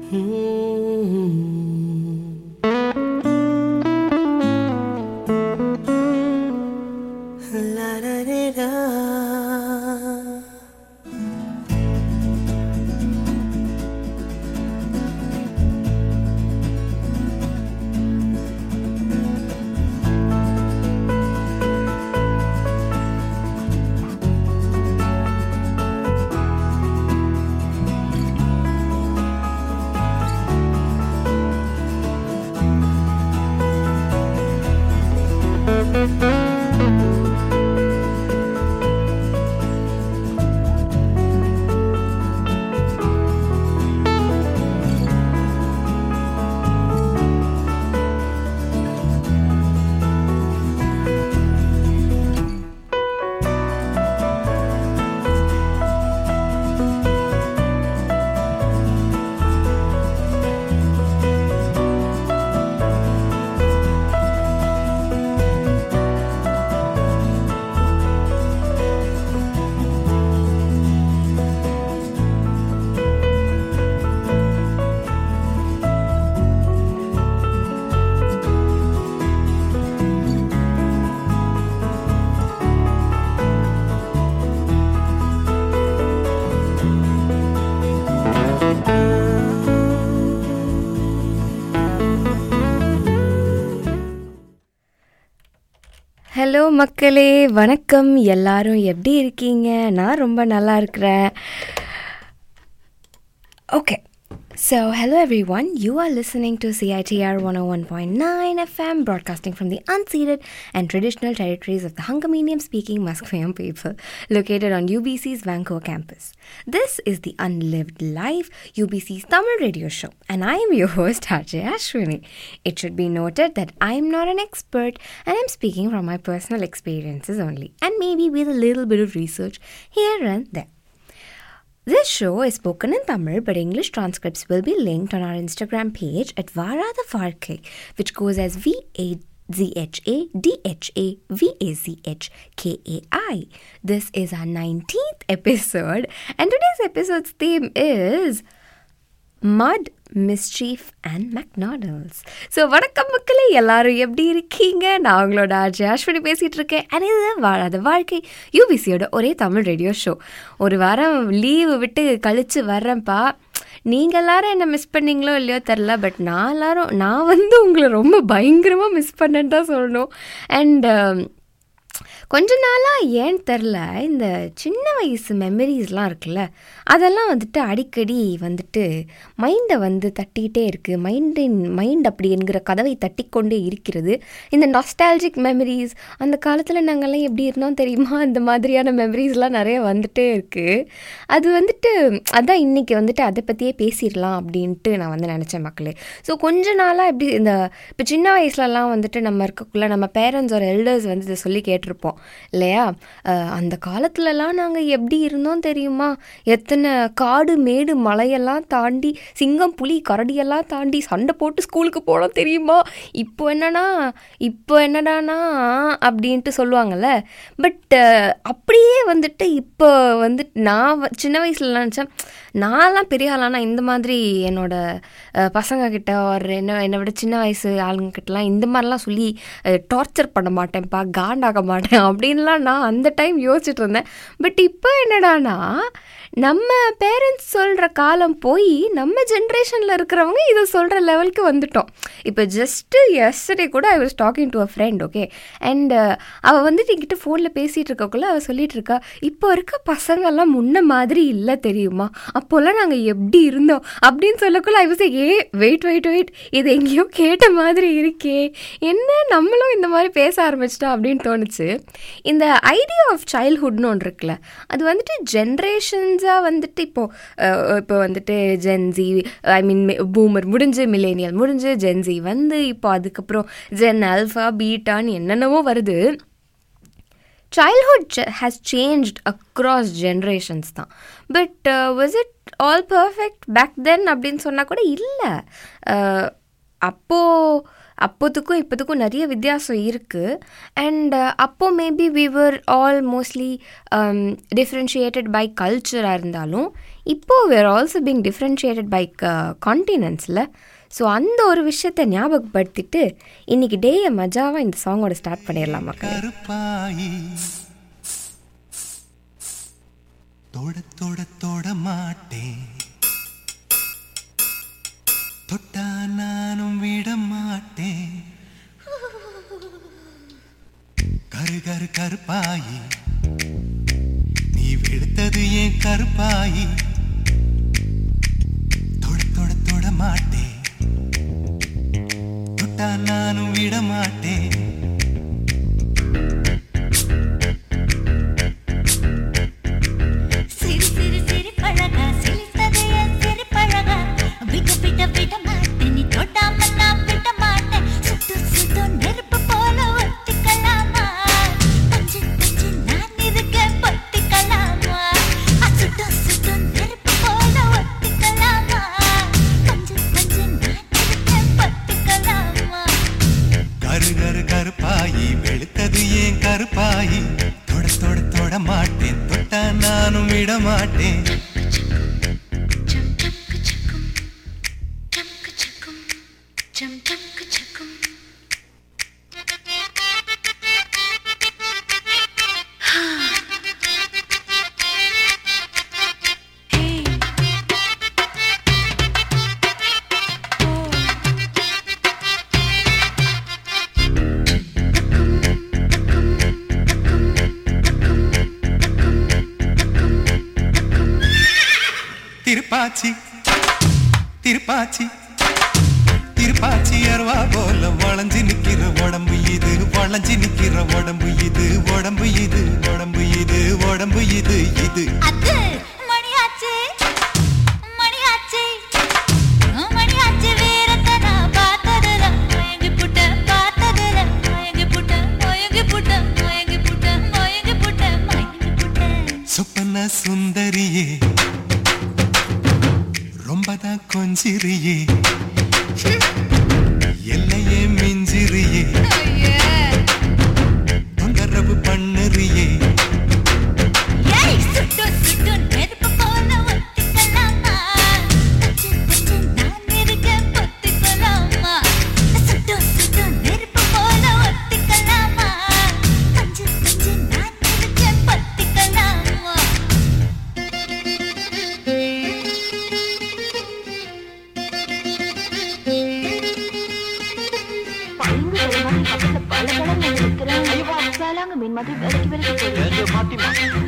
La da da da. Hello மக்களே வணக்கம் எல்லாரும் எப்படி இருக்கீங்க நான் ரொம்ப நல்லா இருக்கிறேன் okay so hello everyone you are listening to CiTR one oh one point nine FM broadcasting from the unceded and traditional territories of the Hungarian speaking Musqueam people located on UBC's Vancouver campus. This is the Unlived Life, UBC's Tamil radio show, and I am your host, Ajay Ashwini. It should be noted that I am not an expert and I'm speaking from my personal experiences only, and maybe with a little bit of research here and there. This show is spoken in Tamil, but English transcripts will be linked on our Instagram page at Vara the Varkai, which goes as V A Z H A D H A V A Z H K A I. This is our 19th episode, and today's episode's theme is mud mischief and மெக்னாடல்ஸ் so வணக்கம் மக்களே எல்லாரும் எப்படி இருக்கீங்க நான் உங்களோட RJ Ashwini பேசிகிட்டு இருக்கேன் அண்ட் இது வாழாத வாழ்க்கை யூபிசியோட ஒரே தமிழ் ரேடியோ ஷோ ஒரு வாரம் லீவு விட்டு கழித்து வர்றேன்ப்பா நீங்கள் எல்லாரும் என்ன மிஸ் பண்ணீங்களோ இல்லையோ தெரில பட் நான் எல்லாரும் நான் வந்து உங்களை ரொம்ப பயங்கரமாக மிஸ் பண்ணேன்னு தான் சொல்லணும் அண்ட் கொஞ்ச நாளாக ஏன்னு தெரில இந்த சின்ன வயசு மெமரிஸ்லாம் இருக்குல்ல அதெல்லாம் வந்துட்டு அடிக்கடி வந்துட்டு மைண்டை வந்து தட்டிக்கிட்டே இருக்குது மைண்டின் மைண்ட் அப்படி என்கிற கதவை தட்டிக்கொண்டே இருக்கிறது இந்த நாஸ்டாலஜிக் மெமரிஸ் அந்த காலத்தில் நாங்கள்லாம் எப்படி இருந்தோம் தெரியுமா அந்த மாதிரியான மெமரிஸ்லாம் நிறைய வந்துட்டே இருக்குது அது வந்துட்டு அதான் இன்றைக்கி வந்துட்டு அதை பற்றியே பேசிடலாம் அப்படின்ட்டு நான் வந்து நினச்சேன் மக்களே ஸோ கொஞ்ச நாளாக எப்படி இந்த இப்போ சின்ன வயசுலலாம் வந்துட்டு நம்ம இருக்கக்குள்ள நம்ம பேரண்ட்ஸ் ஒரு எல்டர்ஸ் வந்து இதை சொல்லி கேட்டிருப்போம் இல்லையா அஹ் அந்த காலத்துலலாம் நாங்கள் எப்படி இருந்தோம் தெரியுமா எத்தனை காடு மேடு மலையெல்லாம் தாண்டி சிங்கம் புலி கரடியெல்லாம் தாண்டி சண்டை போட்டு ஸ்கூலுக்கு போனோம் தெரியுமா இப்போ என்னன்னா இப்போ என்னடானா அப்படின்ட்டு சொல்லுவாங்கல்ல பட் அப்படியே வந்துட்டு இப்போ வந்துட்டு நான் வ- சின்ன வயசுல நினச்சேன் நான்லாம் பெரிய ஆளானா இந்த மாதிரி என்னோட அஹ், பசங்க கிட்ட ஒரு என்ன என்னை விட சின்ன வயசு ஆளுங்க கிட்டலாம் இந்த மாதிரிலாம் சொல்லி டார்ச்சர் பண்ண மாட்டேன்ப்பா காண்டாக மாட்டேன் அப்படின்லாம் நான் அந்த டைம் யோசிச்சுட்டு இருந்தேன் பட் இப்போ என்னடானா நம்ம பேரண்ட்ஸ் சொல்கிற காலம் போய் நம்ம ஜென்ரேஷனில் இருக்கிறவங்க இதை சொல்கிற லெவலுக்கு வந்துட்டோம் இப்போ ஜஸ்ட்டு எஸ்டே கூட I was talking to a friend okay and அவள் வந்துட்டு என்கிட்ட ஃபோனில் பேசிகிட்டு இருக்கக்குள்ள அவள் சொல்லிட்டு இருக்கா இப்போ இருக்க பசங்கெல்லாம் முன்ன மாதிரி இல்லை தெரியுமா அப்போல்லாம் நாங்கள் எப்படி இருந்தோம் அப்படின்னு சொல்லக்குள்ள I was a wait wait wait இது எங்கேயோ கேட்ட மாதிரி இருக்கே என்ன நம்மளும் இந்த மாதிரி பேச ஆரம்பிச்சிட்டோம் அப்படின்னு தோணுச்சு இந்த ஐடியா ஆஃப் சைல்ட்ஹுட்னு ஒன்று இருக்குல்ல அது வந்துட்டு ஜென்ரேஷன்ஸாக வந்துட்டு இப்போது இப்போ வந்துட்டு ஜென்சி ஐ மீன் பூமர் முடிஞ்சு மில்லேனியல் முடிஞ்சு ஜென்சி வந்து இப்போ அதுக்கப்புறம் ஜென் அல்ஃபா பீட்டான்னு என்னென்னவோ வருது childhood ch- has changed across generations தான் but was it all perfect back then அப்படின்னு சொன்னால் கூட இல்லை அப்போது அப்போதுக்கும் இப்போதுக்கும் நிறைய வித்தியாசம் இருக்குது அண்ட் அப்போ maybe we were all mostly differentiated by கல்ச்சராக இருந்தாலும் இப்போது were also being differentiated by கான்டினென்ட்ஸில் ஸோ அந்த ஒரு விஷயத்தை ஞாபகப்படுத்திட்டு இன்னைக்கு டேயை மஜாவாக இந்த சாங்கோட ஸ்டார்ட் பண்ணிடலாம் மக்கள் கருப்பாயி தொட தொட தொட மாட்டேன் தொட்டா நானும் விட மாட்டேன் கரு கரு கருப்பாயி நீ வெளுத்தது ஏன் கருப்பாயி தொட தொட தொட மாட்டேன் தொட்டா நானும் விட மாட்டேன் சிறு சிறு சிறு பழகா சிலித்தது என் சிறு பழகா விட விட விட மாட்டேன் நீ தொடாம நான் விட மாட்டேன் சுட்டு சுட்டு நெருப்பு போல ஒத்திக்கலாமா பஞ்சு பஞ்சு நான் இருக்கேன் பத்திக்கலாமா சுட்டு சுட்டு நெருப்பு போல ஒத்திக்கலாமா பஞ்சு பஞ்சு நான் இருக்கேன் பத்திக்கலாமா கரு கரு கருப்பாயி வெளுத்தது ஏன் கருப்பாயி தொட தொட தொட மாட்டேன் தொட்டா நானும் விட மாட்டேன் Jum jum ka-chukum, jum ka-chukum, jum jum ka-chukum. Hey. Oh. Thiruppachi Thiruppachi Thiruppachi அருவா போல வளைஞ்சு நிக்கிற உடம்பு இது வளைஞ்சு நிக்கிற உடம்பு இது உடம்பு இது உடம்பு இது உடம்பு இது இது அது மணியாச்சு மணியாச்சு மணியாச்சு வீரத்தை நான் பார்த்ததுல மயங்கி புட்ட பார்த்ததுல மயங்கி புட்ட மயங்கி புட்ட மயங்கி புட்ட மயங்கி புட்ட மயங்கி புட்ட சொப்பன சுந்தரியே ரொம்பதான் கொஞ்சிரியே எல்லையே மிஞ்சிரியே தொந்தரவு பண்ணுறியே ஏய் சுட்டு சுட்டு நெருப்பு போல ஒத்திக்கலாமா பச்சை பச்சை நான் இருக்கேன் பத்திக்கலாமா சுட்டு சுட்டு நெருப்பு போல ஒத்திக்கலாமா பஞ்சு பஞ்சு நான் இருக்கேன் பத்திக்கலாமா வேளாங்க மீன் மாதிரி விலைக்கு விலைக்கு போகுது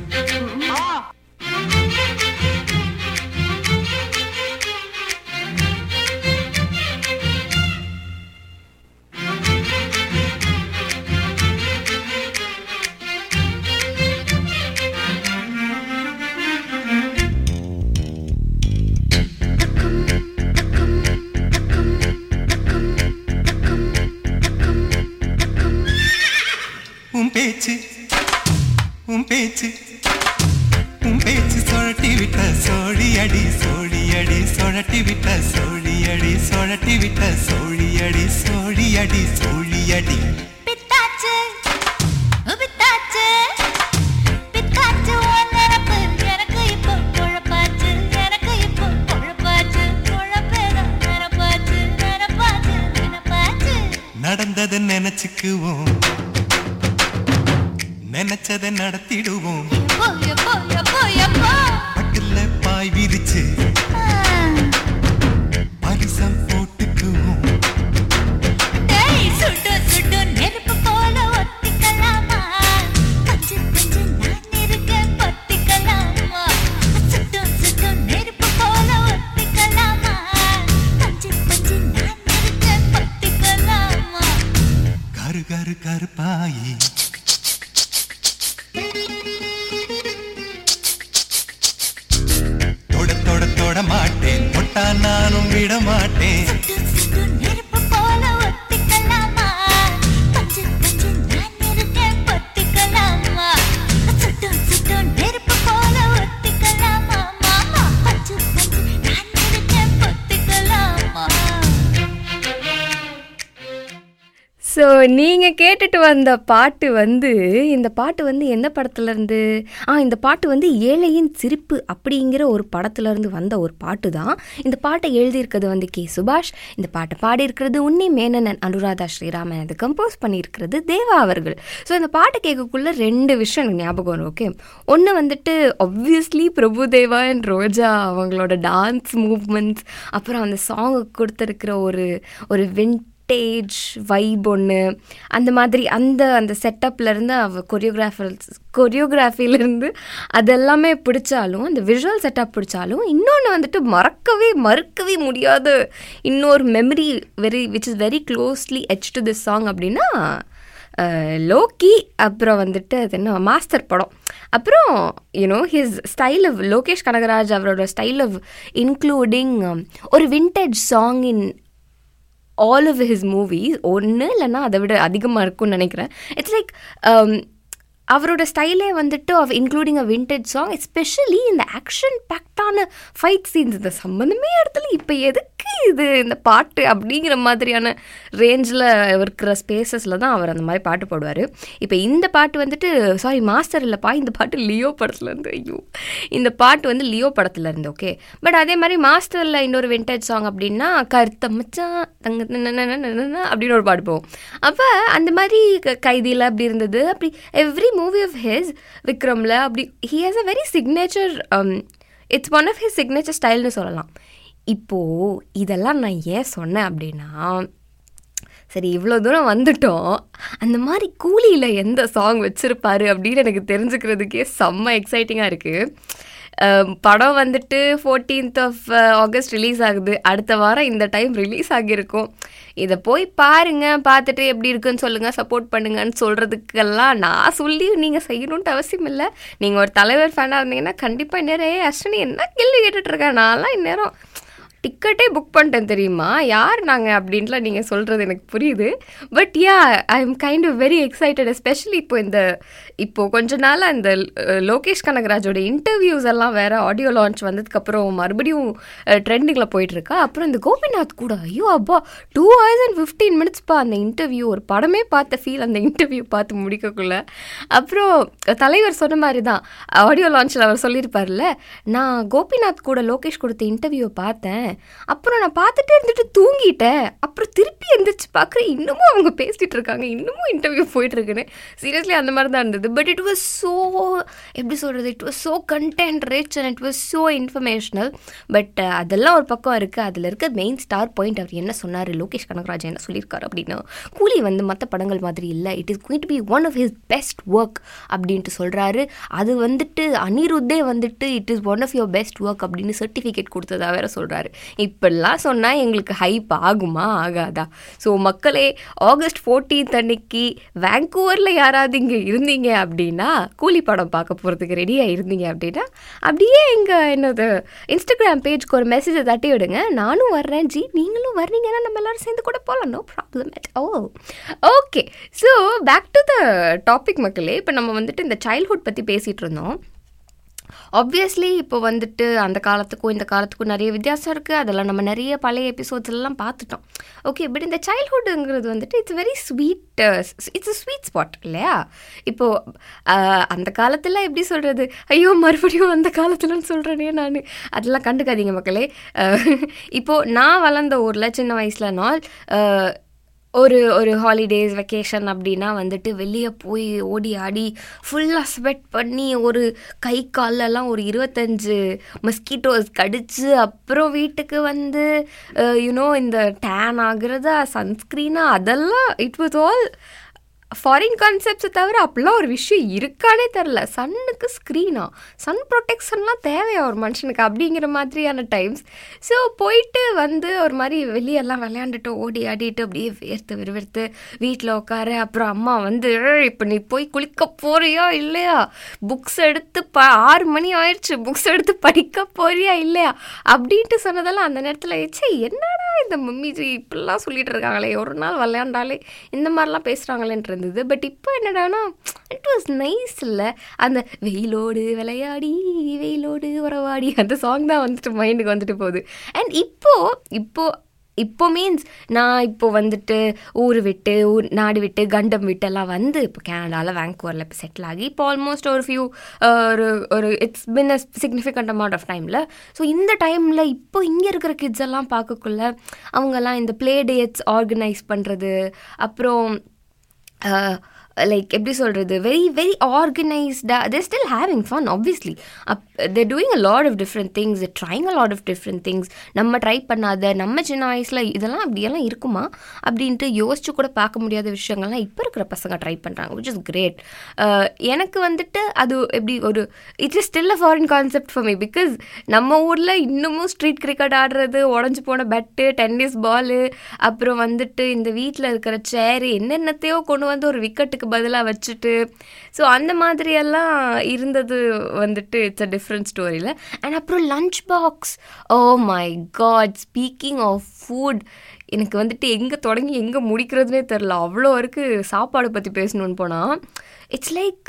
உன் பேச்சு உன் பேச்சு உன் பேச்சு சுழட்டி விட்ட சோழி அடி சோழி அடி சுழட்டி விட்ட சோழி அடி சுழட்டி விட்ட சோழி அடி சோழி அடி சோழி அடி பித்தாச்சு பித்தாச்சு பித்தாச்சு உன் நினப்பு எனக்கு இப்போ குழப்பாச்சு எனக்கு இப்போ குழப்பாச்சு குழப்பேதான் நினப்பாச்சு நினப்பாச்சு நினப்பாச்சு நடந்ததை நினைச்சுக்குவோம் நினைச்சதை நடத்திடுவோம் எப்போ எப்போ எப்போ எப்போ பட்டுல பாய் விரிச்சு பரிசம் போட்டுக்குவோம் டேய் சுட்டு சுட்டு நெருப்பு போல ஒத்திக்கலாமா பஞ்சு பஞ்சு நான் இருக்கேன் பத்திக்கலாமா சுட்டு சுட்டு நெருப்பு போல ஒத்திக்கலாமா பஞ்சு பஞ்சு நான் இருக்கேன் பத்திக்கலாமா கரு கரு கருப்பாயி தொட தொட தொட மாட்டேன் தொட்டா நானும் விட மாட்டேன் சுட்டு சுட்டு நெருப்பு போல ஒத்திக்கலாமா பஞ்சு பஞ்சு நான் இருக்கேன் பத்திக்கலாமா சுட்டு சுட்டு நெருப்பு போல ஒத்திக்கலாமா மாமா பஞ்சு பஞ்சு நான் இருக்கேன் பத்திக்கலாமா ஸோ நீங்கள் கேட்டுட்டு வந்த பாட்டு வந்து இந்த பாட்டு வந்து எந்த படத்துலேருந்து ஆ இந்த பாட்டு வந்து ஏழையின் சிரிப்பு அப்படிங்கிற ஒரு படத்துலேருந்து வந்த ஒரு பாட்டு தான் இந்த பாட்டை எழுதியிருக்கிறது வந்து கே சுபாஷ் இந்த பாட்டை பாடியிருக்கிறது உன்னி மேனன் and அனுராதா ஸ்ரீராமன் அது கம்போஸ் பண்ணியிருக்கிறது தேவா அவர்கள் ஸோ இந்த பாட்டை கேட்கக்குள்ள ரெண்டு விஷயம் எனக்கு ஞாபகம் வரும் ஓகே ஒன்று வந்துட்டு ஒப்வியஸ்லி பிரபுதேவா அண்ட் ரோஜா அவங்களோட டான்ஸ் மூவ்மெண்ட்ஸ் அப்புறம் அந்த சாங்குக்கு கொடுத்துருக்கிற ஒரு ஒரு வின் ஸ்டேஜ் வைப் ஒன்று அந்த மாதிரி அந்த அந்த செட்டப்லேருந்து அவ கொரியோகிராஃபர்ஸ் கொரியோகிராஃபிலேருந்து அதெல்லாமே பிடிச்சாலும் அந்த விஷுவல் செட்டப் பிடிச்சாலும் இன்னொன்று வந்துட்டு மறக்கவே மறுக்கவே முடியாத இன்னொரு memory very which is very closely etch to this song அப்படின்னா அஹ், லோக்கி அப்புறம் வந்துட்டு அது என்ன மாஸ்டர் படம் அப்புறம் you know his style of Lokesh Kanagaraj அவரோட ஸ்டைல் ஆஃப் இன்க்ளூடிங் ஒரு vintage song in all of his movies ஒன்று இல்லைன்னா அதை விட அதிகமாக இருக்கும்னு நினைக்கிறேன் இட்ஸ் லைக் அவரோட ஸ்டைலே வந்துட்டு of including a vintage song especially இந்த ஆக்ஷன் பேக்டான ஃபைட் சீன்ஸ் இந்த சம்மந்தமே இடத்துல இப்போ எதுக்கு இது இந்த பாட்டு அப்படிங்கிற மாதிரியான ரேஞ்சில் இருக்கிற ஸ்பேசஸில் தான் அவர் அந்த மாதிரி பாட்டு பாடுவார் இப்போ இந்த பாட்டு வந்துட்டு சாரி மாஸ்டர் இல்லைப்பா இந்த பாட்டு லியோ படத்துலேருந்து ஐயோ இந்த பாட்டு வந்து லியோ படத்துலேருந்து ஓகே பட் அதே மாதிரி மாஸ்டரில் இன்னொரு விண்டேஜ் சாங் அப்படின்னா கருத்த மச்சான் தங்க நனனனனனன அப்படின்னு ஒரு பாட்டு போகும் அப்போ அந்த மாதிரி க- கைதியில் அப்படி இருந்தது அப்படி எவ்ரி மூவி ஆஃப் ஹிஸ் விக்ரமில் அப்படி he has a very signature it's one of his signature ஸ்டைல்னு சொல்லலாம் இப்போது இதெல்லாம் நான் ஏன் சொன்னேன் அப்படின்னா சரி இவ்வளோ தூரம் வந்துட்டோம் அந்த மாதிரி கூலியில் எந்த சாங் வச்சுருப்பாரு அப்படின்னு எனக்கு தெரிஞ்சுக்கிறதுக்கே செம்ம எக்ஸைட்டிங்காக இருக்குது படம் வந்துட்டு ஃபோர்டீன்த் ஆஃப் ஆகஸ்ட் ரிலீஸ் ஆகுது அடுத்த வாரம் இந்த டைம் ரிலீஸ் ஆகியிருக்கும் இதை போய் பாருங்க பார்த்துட்டு எப்படி இருக்குன்னு சொல்லுங்கள் சப்போர்ட் பண்ணுங்கன்னு சொல்கிறதுக்கெல்லாம் நான் சொல்லி நீங்கள் செய்யணுன்ட்டு அவசியம் இல்லை நீங்கள் ஒரு தலைவர் ஃபேனாக இருந்தீங்கன்னா கண்டிப்பாக இந்நேரம் "ஏய், அஸ்வினி என்ன கேள்வி கேட்டுட்ருக்கேன் நான்லாம் இந்நேரம் டிக்கெட்டே புக் பண்ணிட்டேன் தெரியுமா யார் நாங்கள் அப்படின்லாம் நீங்கள் சொல்கிறது எனக்கு புரியுது but yeah I am kind of very excited especially இப்போ இந்த இப்போ கொஞ்ச நாளாக இந்த அஹ், லோகேஷ் கனகராஜோட இன்டர்வியூஸ் எல்லாம் வேற ஆடியோ லான்ச் வந்ததுக்கப்புறம் மறுபடியும் ட்ரெண்டிங்கில் போயிட்டுருக்கா அப்புறம் இந்த கோபிநாத் கூட ஐயோ அப்பா டூ ஹவர்ஸ் அண்ட் ஃபிஃப்டீன் மினிட்ஸ்ப்பா அந்த இன்டர்வியூ ஒரு படமே பார்த்த ஃபீல் அந்த இன்டர்வியூ பார்த்து முடிக்கக்குள்ள அப்புறம் தலைவர் சொன்ன மாதிரி தான் ஆடியோ லான்ச்சில் அவர் சொல்லியிருப்பார்ல நான் கோபிநாத் கூட லோகேஷ் கொடுத்த இன்டர்வியூவை பார்த்தேன் அப்புறம் நான் பார்த்துட்டே இருந்துட்டு தூங்கிட்டேன் அப்புறம் திருப்பி எந்திரிச்சு பார்க்குறேன் இன்னமும் அவங்க பேசிட்டு இருக்காங்க இன்னமும் இன்டர்வியூ போயிட்டு இருக்குன்னு சீரியஸ்லி அந்த மாதிரி தான் இருந்தது பட் இட் வாஸ் ஸோ எப்படி சொல்கிறது it was so content rich and it was so informational but அதெல்லாம் ஒரு பக்கம் இருக்குது அதில் இருக்க மெயின் ஸ்டார் பாயிண்ட் அவர் என்ன சொன்னார் லோகேஷ் கனகராஜ் என்ன சொல்லியிருக்காரு அப்படின்னா கூலி வந்து மற்ற படங்கள் மாதிரி இல்லை it is going to be one of his best work அப்படின்ட்டு சொல்கிறாரு அது வந்துட்டு அனிருத்தே வந்துட்டு it is one of your best work அப்படின்னு சர்டிஃபிகேட் கொடுத்ததா வேற சொல்கிறாரு இப்படிலாம் சொன்னால் எங்களுக்கு ஹைப் ஆகுமா ஆகாதா ஸோ மக்களே ஆகஸ்ட் 14th அன்னைக்கு வேங்கூவரில் யாராவது இங்கே இருந்தீங்க அப்படின்னா கூலி படம் பார்க்க போகிறதுக்கு ரெடியாக இருந்தீங்க அப்படின்னா அப்படியே எங்கள் என்னது இன்ஸ்டாகிராம் பேஜ்க்கு ஒரு மெசேஜை தட்டி விடுங்க நானும் வர்றேன் ஜி நீங்களும் வர்றீங்கன்னா நம்ம எல்லாரும் சேர்ந்து கூட போகலாம் no problem at oh okay so back to the topic மக்களே இப்போ நம்ம வந்துட்டு இந்த சைல்ட்ஹுட் பற்றி பேசிகிட்டு இருந்தோம் ஆப்வியஸ்லி இப்போ வந்துட்டு அந்த காலத்துக்கும் இந்த காலத்துக்கும் நிறைய வித்தியாசம் இருக்குது அதெல்லாம் நம்ம நிறைய பழைய எபிசோட்ஸ்லாம் பார்த்துட்டோம் ஓகே பட் இந்த சைல்ட்ஹுட்டுங்கிறது வந்துட்டு it's very sweet it's a sweet spot இல்லையா இப்போது அந்த காலத்தில் எப்படி சொல்கிறது ஐயோ மறுபடியும் அந்த காலத்துலன்னு சொல்கிறேனே நான் அதெல்லாம் கண்டுக்காதீங்க மக்களே அஹ், இப்போது நான் வளர்ந்த ஊரில் சின்ன வயசில் நாள் அஹ், ஒரு ஒரு ஹாலிடேஸ் வெக்கேஷன் அப்படின்னா வந்துட்டு வெளியே போய் ஓடி ஆடி ஃபுல்லாக ஸ்வெட் பண்ணி ஒரு கை காலெல்லாம் ஒரு இருபத்தஞ்சு மஸ்கிட்டோஸ் கடிச்சு அப்புறம் வீட்டுக்கு வந்து யூனோ இந்த டேன் ஆகுறதா சன்ஸ்க்ரீனா அதெல்லாம் இட் வாஸ் ஆல் ஃபாரின் கான்செப்ட்ஸை தவிர அப்படிலாம் ஒரு விஷயம் இருக்கானே தெரில சன்னுக்கு ஸ்க்ரீனா சன் ப்ரொடெக்ஷன்லாம் தேவையா ஒரு மனுஷனுக்கு அப்படிங்கிற மாதிரியான டைம்ஸ் ஸோ போயிட்டு வந்து ஒரு மாதிரி வெளியெல்லாம் விளையாண்டுட்டு ஓடி ஆடிட்டு அப்படியே வேர்த்து விறுவிறுத்து வீட்டில் உட்கார அப்புறம் அம்மா வந்து இப்போ நீ போய் குளிக்க போறியா இல்லையா புக்ஸ் எடுத்து ப ஆறு மணி ஆயிடுச்சு புக்ஸ் எடுத்து படிக்க போறியா இல்லையா அப்படின்ட்டு சொன்னதெல்லாம் அந்த நேரத்தில் ஏச்சே என்னடா இந்த மம்மி ஜி இப்படிலாம் சொல்லிட்டு இருக்காங்களே ஒரு நாள் விளையாண்டாலே இந்த மாதிரிலாம் பேசுகிறாங்களேன்ட்டு இருந்தது பட் இப்போ என்னடானா இட் வாஸ் நைஸ் இல்லை அந்த வெயிலோடு விளையாடி வெயிலோடு உறவாடி அந்த சாங் தான் வந்துட்டு மைண்டுக்கு வந்துட்டு போகுது அண்ட் இப்போ இப்போ இப்போ மீன்ஸ் நான் இப்போ வந்துட்டு ஊர் விட்டு ஊர் நாடு விட்டு கண்டம் விட்டெல்லாம் வந்து இப்போ கனடாவில் வேங்கூவரில் இப்போ செட்டில் ஆகி இப்போ ஆல்மோஸ்ட் ஒரு ஃபியூ ஒரு ஒரு it's been a significant amount of டைமில் ஸோ இந்த டைமில் இப்போ இங்கே இருக்கிற கிட்ஸ் எல்லாம் பார்க்கக்குள்ள அவங்கெல்லாம் இந்த ப்ளே டேட்ஸ் ஆர்கனைஸ் பண்ணுறது அப்புறம் லைக் எப்படி சொல்கிறது வெரி வெரி ஆர்கனைஸ்டாக they're still having fun obviously up there doing a lot of different things trying a lot of different things நம்ம ட்ரை பண்ணாத நம்ம சின்ன வயசில் இதெல்லாம் அப்படியெல்லாம் இருக்குமா அப்படின்ட்டு யோசிச்சு கூட பார்க்க முடியாத விஷயங்கள்லாம் இப்போ இருக்கிற பசங்க ட்ரை பண்ணுறாங்க விச் இஸ் கிரேட் எனக்கு வந்துட்டு அது எப்படி ஒரு it's is still a foreign concept for me because நம்ம ஊரில் இன்னமும் ஸ்ட்ரீட் கிரிக்கெட் ஆடுறது உடஞ்சி போன பெட்டு டென்னிஸ் பாலு அப்புறம் வந்துட்டு இந்த வீட்டில் இருக்கிற சேரு என்னென்னத்தையோ கொண்டு வந்து ஒரு விக்கெட்டுக்கு பதிலாக வச்சுட்டு ஸோ அந்த மாதிரியெல்லாம் இருந்தது வந்துட்டு இட்ஸ் அ டிஃப்ரெண்ட் ஸ்டோரியில் அண்ட் அப்புறம் lunch box oh my god speaking of food எனக்கு வந்துட்டு எங்கே தொடங்கி எங்கே முடிக்கிறதுனே தெரில அவ்வளோ வரைக்கும் சாப்பாடு பற்றி பேசணுன்னு போனால் இட்ஸ் லைக்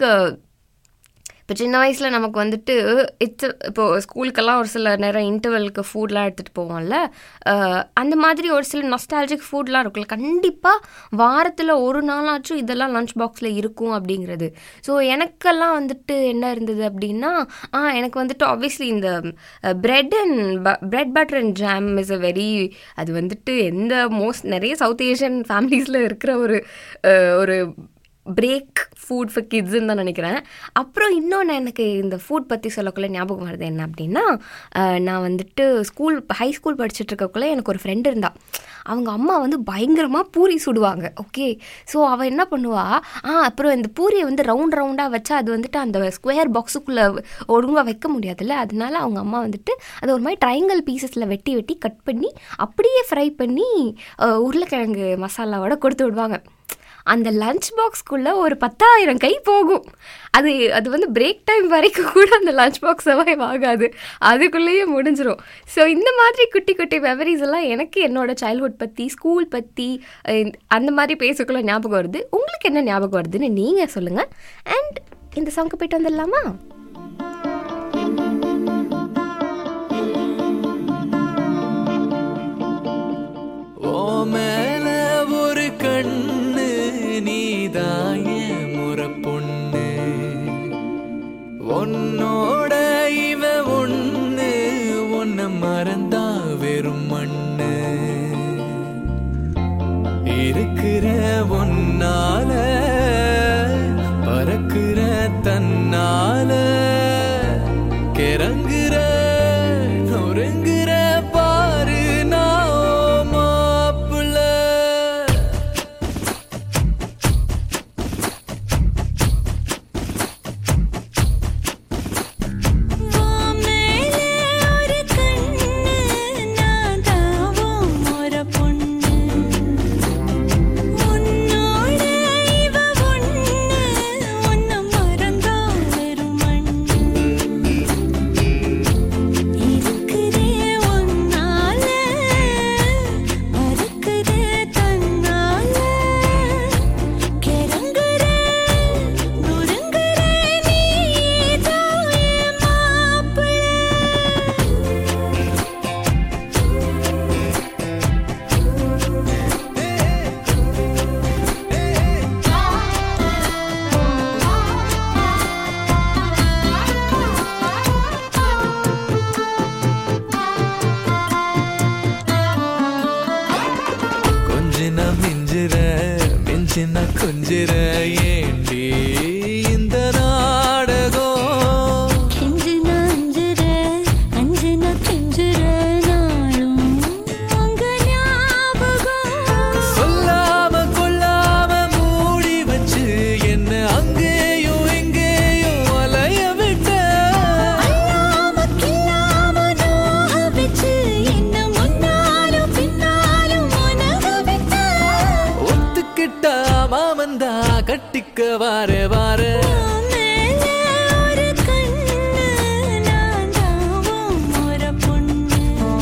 இப்போ சின்ன வயசில் நமக்கு வந்துட்டு இட்ஸ் இப்போது ஸ்கூலுக்கெல்லாம் ஒரு சில நேரம் இன்டர்வெலுக்கு ஃபுட்லாம் எடுத்துகிட்டு போவோம்ல அஹ் அந்த மாதிரி ஒரு சில நொஸ்டாலஜிக் ஃபுட்லாம் இருக்குல்ல கண்டிப்பாக வாரத்தில் ஒரு நாளாச்சும் இதெல்லாம் லஞ்ச் பாக்ஸில் இருக்கும் அப்படிங்கிறது ஸோ எனக்கெல்லாம் வந்துட்டு என்ன இருந்தது அப்படின்னா ஆ எனக்கு வந்துட்டு ஆப்வியஸ்லி இந்த bread and bread butter and jam is a very அது வந்துட்டு எந்த மோஸ்ட் நிறைய சவுத் ஏஷியன் ஃபேமிலிஸில் இருக்கிற ஒரு அஹ், ஒரு பிரேக் ஃபுட் ஃபார் கிட்ஸுன்னு தான் நினைக்கிறேன் அப்புறம் இன்னொன்று எனக்கு இந்த ஃபுட் பற்றி சொல்லக்குள்ள ஞாபகம் வருது என்ன அப்படின்னா அஹ், நான் வந்துட்டு ஸ்கூல் ஹை ஸ்கூல் படிச்சுட்டு இருக்கக்குள்ள எனக்கு ஒரு ஃப்ரெண்டு இருந்தா அவங்க அம்மா வந்து பயங்கரமாக பூரி சுடுவாங்க ஓகே ஸோ அவள் என்ன பண்ணுவா ஆ அப்புறம் இந்த பூரியை வந்து ரவுண்ட் ரவுண்டாக வச்சா அது வந்துட்டு அந்த ஸ்கொயர் பாக்ஸுக்குள்ளே ஒழுங்காக வைக்க முடியாதுல்ல அதனால அவங்க அம்மா வந்துட்டு அது ஒரு மாதிரி ட்ரையாங்கல் பீசஸில் வெட்டி வெட்டி கட் பண்ணி அப்படியே ஃப்ரை பண்ணி அஹ், உருளைக்கிழங்கு மசாலாவோட கொடுத்து விடுவாங்க அந்த லஞ்ச் பாக்ஸ்க்குள்ளே ஒரு பத்தாயிரம் கை போகும் அது அது வந்து பிரேக் டைம் வரைக்கும் கூட அந்த லஞ்ச் பாக்ஸ் சர்வைவ் ஆகாது அதுக்குள்ளேயே முடிஞ்சிரும் ஸோ இந்த மாதிரி குட்டி குட்டி மெமரிஸ் எல்லாம் எனக்கு என்னோட சைல்ட்ஹுட் பற்றி ஸ்கூல் பற்றி அந்த மாதிரி பேசக்குள்ள ஞாபகம் வருது உங்களுக்கு என்ன ஞாபகம் வருதுன்னு நீங்கள் சொல்லுங்கள் அண்ட் இந்த சாங்க்கு போயிட்டு வந்துடலாமா ஓ மேல ஒரு கண்ணு நீதாய முறை பொண்ணு உன்னோட இவ ஒண்ணு உன்னை மறந்தா வெறும் மண்ணு இருக்கிற ஒன்னால பறக்கிற தன்னால கிறங்குற நொறுங்குற பாரு நான் மாப்பிள்ள வாமேலே ஒரு கண்ணு நான் தாவும் ஒரு பொண்ணு உன்னோட இவ ஒண்ணு உன்னை மறந்தா வெறும் மண்ணு இருக்கிறே ஒன்னால மறக்கிறே தன்னால கிறங்குற நொறுங்குற நீதான் என் மாப்பிள்ளை கொஞ்சின மிஞ்சிற மிஞ்சின கொஞ்சிற ஏண்டி இந்த நாடகம் கெஞ்சின அஞ்சுற அஞ்சின கெஞ்சுற நாளும் உங்க ஞாபகம் சொல்லாம கொள்ளாம மூடி வச்சு என்ன அங்கேயும் எங்கேயும் அலைய விட்ட அல்லாம கில்லாம நோக வச்சு என்ன முன்னாலும் பின்னாலும் உனக விட்ட ஒத்துக்கிட்டா மாமந்தா கட்டிக்க வார வார மேலே ஒரு கண்ணு நான் தாவும் ஒரு பொண்ணு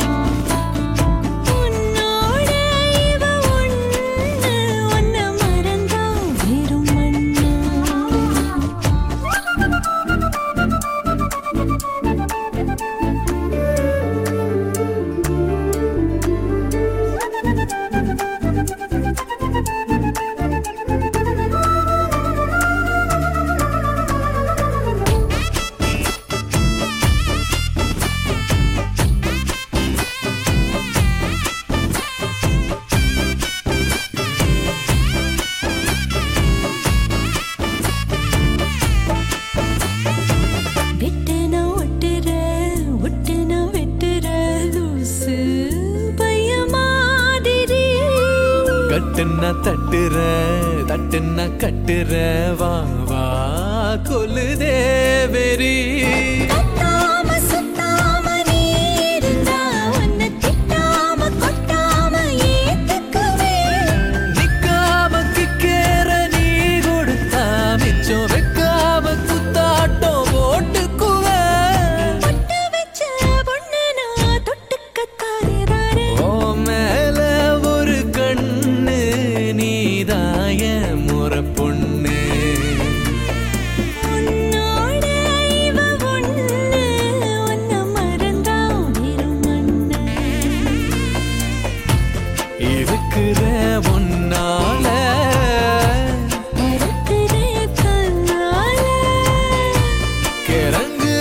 உன்னோட இவ ஒண்ணு உன்னை மறந்தா வெறும் மண்ணு தட்டுன்னா தட்டுற தட்டுன்னா கட்டுற வா வா கொல்லுதே வெறி கத்தாம சுத்தாம நீ இருந்தா உன்னை திட்டாம கொட்டாம ஏத்துக்குவேன் நிக்காம கிக்கேற நீ கொடுத்தா மிச்சம் வைக்காம குத்தாட்டம் போட்டுக்குவேன் பொட்டு வச்ச பொண்ணு நான் தொட்டுக்கத்தாரே தாரே ஓ மேல ஒரு கண்ணு நீதாய முறை பொண்ணு உன்னோட இவ ஒண்ணு உன்னை மறந்தா வெறும் மண்ணு இருக்கிற முன்னால மறக்குதே கண்ணால கிறங்குற